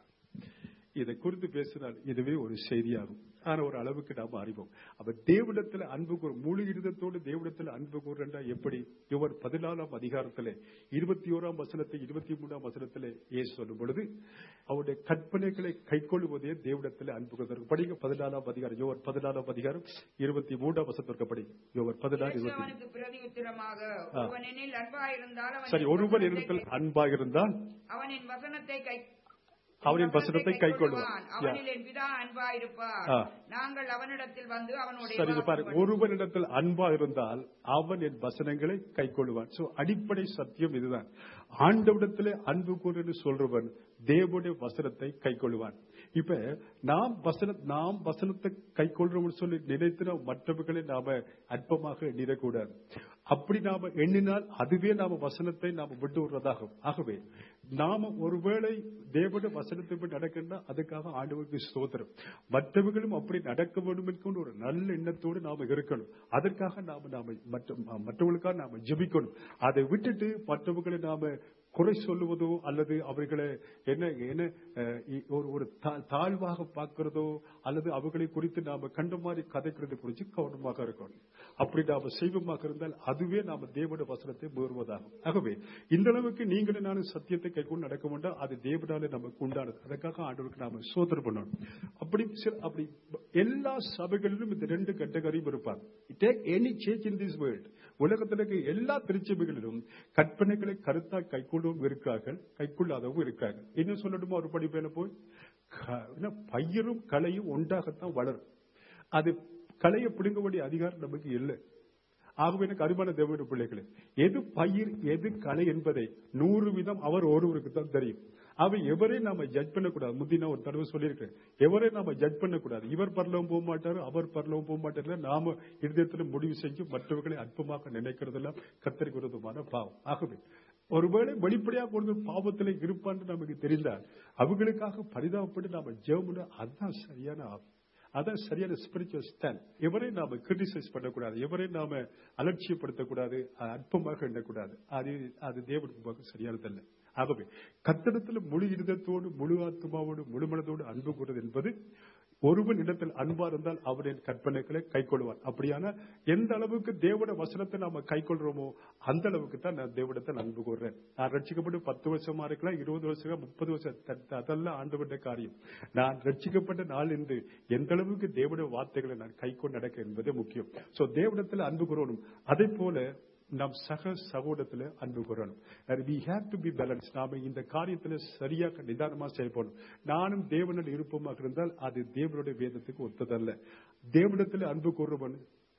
இதை குறித்து பேசினால் இதுவே ஒரு செய்தியாகும் ஆனா ஒரு அளவுக்கு நாம அறிவோம் அப்ப தேவனிடத்துல அன்பு கூறு முழு இருதத்தோடு தேவனிடத்துல அன்பு கூறுறா எப்படி இவர் பதினாலாம் அதிகாரத்திலே இருபத்தி ஓராம் வசனத்தை இருபத்தி மூணாம் வசனத்திலே ஏசு சொல்லும் பொழுது அவருடைய கற்பனைகளை கைக்கொள்வதே தேவனிடத்துல அன்பு கூறுதற்கு படிங்க பதினாலாம் அதிகாரம் யோவர் பதினாலாம் அதிகாரம் இருபத்தி மூன்றாம் வசனத்திற்கு படிங்க யோவர் பதினாறு இயேசு இருபத்தி அவனுக்கு பிரதி உத்தரமாக ஆ. ஒருவன் என்னில் அன்பாயிருந்தால் அவன் சரி என் ஒருவர் வசனத்தை இடத்தில் கை- அன்பாக இருந்தால் அவனின் வசனத்தை கை அவனின் வசனத்தை கைக்கொள்வான். அவனில் என் பிதா அன்பாயிருப்பார் ஆ. நாங்கள் அவனிடத்தில் வந்து அவனுடைய சரி இங்க வாக்கு பாருங்க ஒருவனிடத்தில் அன்பா இருந்தால் அவன் என் வசனங்களை கைக்கொள்வான் சோ அடிப்படை சத்தியம் இதுதான் ஆண்டவிடத்திலே அன்பு கூறுன்னு சொல்றவன் தேவனுடைய வசனத்தை கைக்கொள்வான் இப்ப நாம் வசன நாம் வசனத்தை கைக்கொள்றோம்னு சொல்லி நினைத்து நாம் மற்றவர்களை நாம அற்பமாக எண்ணிடக்கூடாது அப்படி நாம எண்ணினால் அதுவே நாம வசனத்தை நாம விட்டு விடுறதாகும் ஆகவே நாம ஒருவேளை தேவனுடைய வசனத்தை விட்டு நடக்கின்றா அதுக்காக ஆண்டவருக்கு ஸ்தோத்திரம் மற்றவர்களும் அப்படி நடக்க வேண்டும் என்கின்ற ஒரு நல்ல எண்ணத்தோடு நாம இருக்கணும் அதற்காக நாம நாம மற்ற மற்றவர்களுக்காக நாம ஜெபிக்கணும் அதை விட்டுட்டு மற்றவர்களை நாம குறை சொல்லுவதோ அல்லது அவர்களை என்ன என்ன அஹ், இ- ஒரு ஒரு தா- தாழ்வாக பார்க்கிறதோ அல்லது அவர்களை குறித்து நாம கண்ட மாதிரி கதைக்கிறது குறித்து கவனமாக இருக்கணும் அப்படி நாம செய்வமாக இருந்தால் அதுவே நாம தேவனுடைய வசனத்தை மீறுவதாகும் ஆகவே இந்த அளவுக்கு நீங்களும் நானும் சத்தியத்தை கைக்கொண்டு நடக்க வேண்டாம் அது தேவனாலே நமக்கு உண்டானது அதற்காக ஆண்டவருக்கு நாம சோதனை பண்ணணும் அப்படி சில- அப்படி எல்லா சபைகளிலும் இந்த ரெண்டு கேட்டகரியும் இருப்பாங்க take any change in this world உலகத்தில் இருக்க எல்லா திருச்சபைகளிலும் கற்பனைகளை கருத்தா கைக்கொள்ளவும் இருக்கார்கள் கைக்கொள்ளாதவும் இருக்கார்கள் இன்னும் சொல்லணுமா ஒரு படி மேல போய் க- என்ன, பயிரும் கலையும் ஒன்றாகத்தான் வளரும் அது கலையை பிடுங்க வேண்டிய அதிகாரம் நமக்கு இல்லை ஆகவே எனக்கு அருமான தேவனுடைய பிள்ளைகளே எது பயிர் எது கலை என்பதை நூறு வீதம் அவர் ஒருவருக்கு தான் தெரியும் அவை எவரே நாம ஜட்ஜ் பண்ணக்கூடாது முந்தி நான் ஒரு தடவை சொல்லியிருக்கேன் எவரே நாம ஜட்ஜ் பண்ணக்கூடாது இவர் பரலவும் போக மாட்டாரு அவர் பரலவும் போக மாட்டாரு நாம இருதயத்துல முடிவு செஞ்சு மற்றவர்களை அற்பமாக நினைக்கிறதெல்லாம் கத்தரிக்கு விரோதமான பாவம் ஆகவே ஒருவேளை வெளிப்படையாக கொண்டு பாவத்தில் இருப்பான்னு நமக்கு தெரிந்தால் அவங்களுக்காக பரிதாபப்பட்டு நாம ஜெபம் அதுதான் சரியான ஆகும் அதான் சரியான ஸ்பிரிச்சுவல் ஸ்டாண்ட் எவரை நாம கிரிட்டிசைஸ் பண்ணக்கூடாது எவரை நாம அலட்சியப்படுத்தக்கூடாது அஹ் அற்பமாக எண்ணக்கூடாது அது அது தேவனுக்கு பார்க்க சரியானதல்ல ஆகவே கத்தடத்துல முழு இருதத்தோடு முழு ஆத்மாவோடு முழு மனதோடு அன்பு கூறுவது என்பது ஒருவன் இடத்தில் அன்பா இருந்தால் அவரின் கற்பனைகளை கைக்கொள்வான் அப்படியான எந்த அளவுக்கு தேவன வசனத்தை நாம கைக்கொள்றோமோ அந்த அளவுக்கு தான் நான் தேவனத்தை அன்பு கூறுறேன் நான் ரட்சிக்கப்பட்டு பத்து வருஷமா இருக்கலாம் இருபது வருஷம் முப்பது வருஷம் த- அதெல்லாம் ஆண்டவருடைய காரியம் நான் ரட்சிக்கப்பட்ட நாள் என்று எந்த அளவுக்கு தேவனுடைய வார்த்தைகளை நான் கைக்கொண்டு நடக்க என்பதே முக்கியம் சோ தேவனத்தில் அன்பு கூறணும் அதே போல நாம் சக சகோதரத்துல அன்பு கூறணும் we have to be balance நாம இந்த காரியத்துல சரியாக நிதானமா செயல்படணும் நானும் தேவனில் இருப்பமாக இருந்தால் அது தேவனுடைய வேதத்துக்கு ஒத்ததல்ல தேவனிடத்துல அன்பு கூறுவன்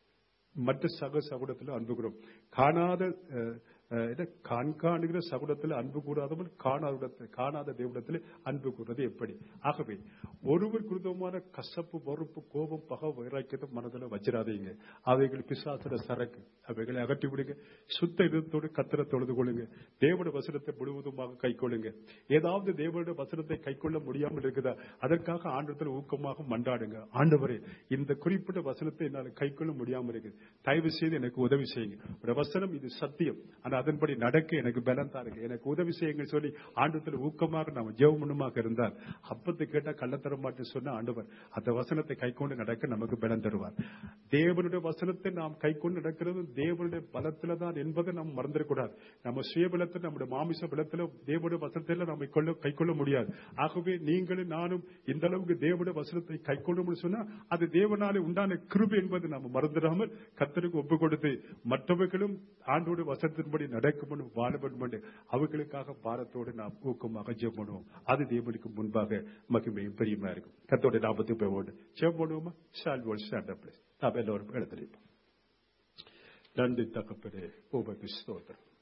மற்ற சக சகுடத்தில் அன்பு கூறும் காணாத அஹ், அஹ், என்ன, காண்காணுகிற சகுடத்தில் அன்பு கூறாதவன் காணாத காணாத தேவனிடத்தில் அன்பு கூறுவது எப்படி ஆகவே ஒருவர் குருதமான கசப்பு பொறுப்பு கோபம் பக வைராக்கியத்தை மனதில் வச்சிடாதீங்க அவைகள் பிசாசுர சரக்கு அவைகளை அகற்றி விடுங்க சுத்த இதத்தோடு கத்திர தொழுது கொள்ளுங்க தேவனுடைய வசனத்தை முழுவதுமாக கைக்கொள்ளுங்க ஏதாவது தேவனுடைய வசனத்தை கைக்கொள்ள முடியாமல் இருக்குதா அதற்காக ஆண்டத்தில் ஊக்கமாக மன்றாடுங்க ஆண்டவரே இந்த குறிப்பிட்ட வசனத்தை என்னால் கைக்கொள்ள முடியாமல் இருக்குது தயவு செய்து எனக்கு உதவி செய்யுங்க ஒரு வசனம் இது சத்தியம் ஆனா நான் அதன்படி நடக்க எனக்கு பலம் தாருங்க எனக்கு உதவி செய்யுங்க சொல்லி ஆண்டத்தில் ஊக்கமாக நாம் ஜெவமனுமாக இருந்தால் அப்பத்தை கேட்டா கள்ள தர மாட்டேன்னு சொன்ன ஆண்டவர் அந்த வசனத்தை கை கொண்டு நடக்க நமக்கு பலம் தருவார் தேவனுடைய வசனத்தை நாம் கை கொண்டு நடக்கிறது தேவனுடைய பலத்துல தான் என்பதை நாம் மறந்துடக்கூடாது நம்ம சுய பலத்தில் நம்முடைய மாமிச பலத்துல தேவனுடைய வசனத்தில் நம்ம கொள்ள கை கொள்ள முடியாது ஆகவே நீங்களும் நானும் இந்த அளவுக்கு தேவனுடைய வசனத்தை கை கொள்ள சொன்னா அது தேவனாலே உண்டான கிருபை என்பதை நாம் மறந்துடாமல் கத்தருக்கு ஒப்பு கொடுத்து மற்றவர்களும் ஆண்டோடு வசனத்தின்படி நடக்கும் வாழ வேண்டும் என்று அவர்களுக்காக பாரத்தோடு நாம் ஊக்கமாக ஜெபம் பண்ணுவோம் அது தேவனுக்கு முன்பாக மகிமையும் பெரியமா இருக்கும் கத்தோட நாற்பத்தி போய் ஜெபம் பண்ணுவோமா ஷால் ஒன் ஸ்டாண்ட் அப் நாம் எல்லோரும் எழுந்திருப்போம் நன்றி தகப்பனே உமக்கு ஸ்தோத்திரம்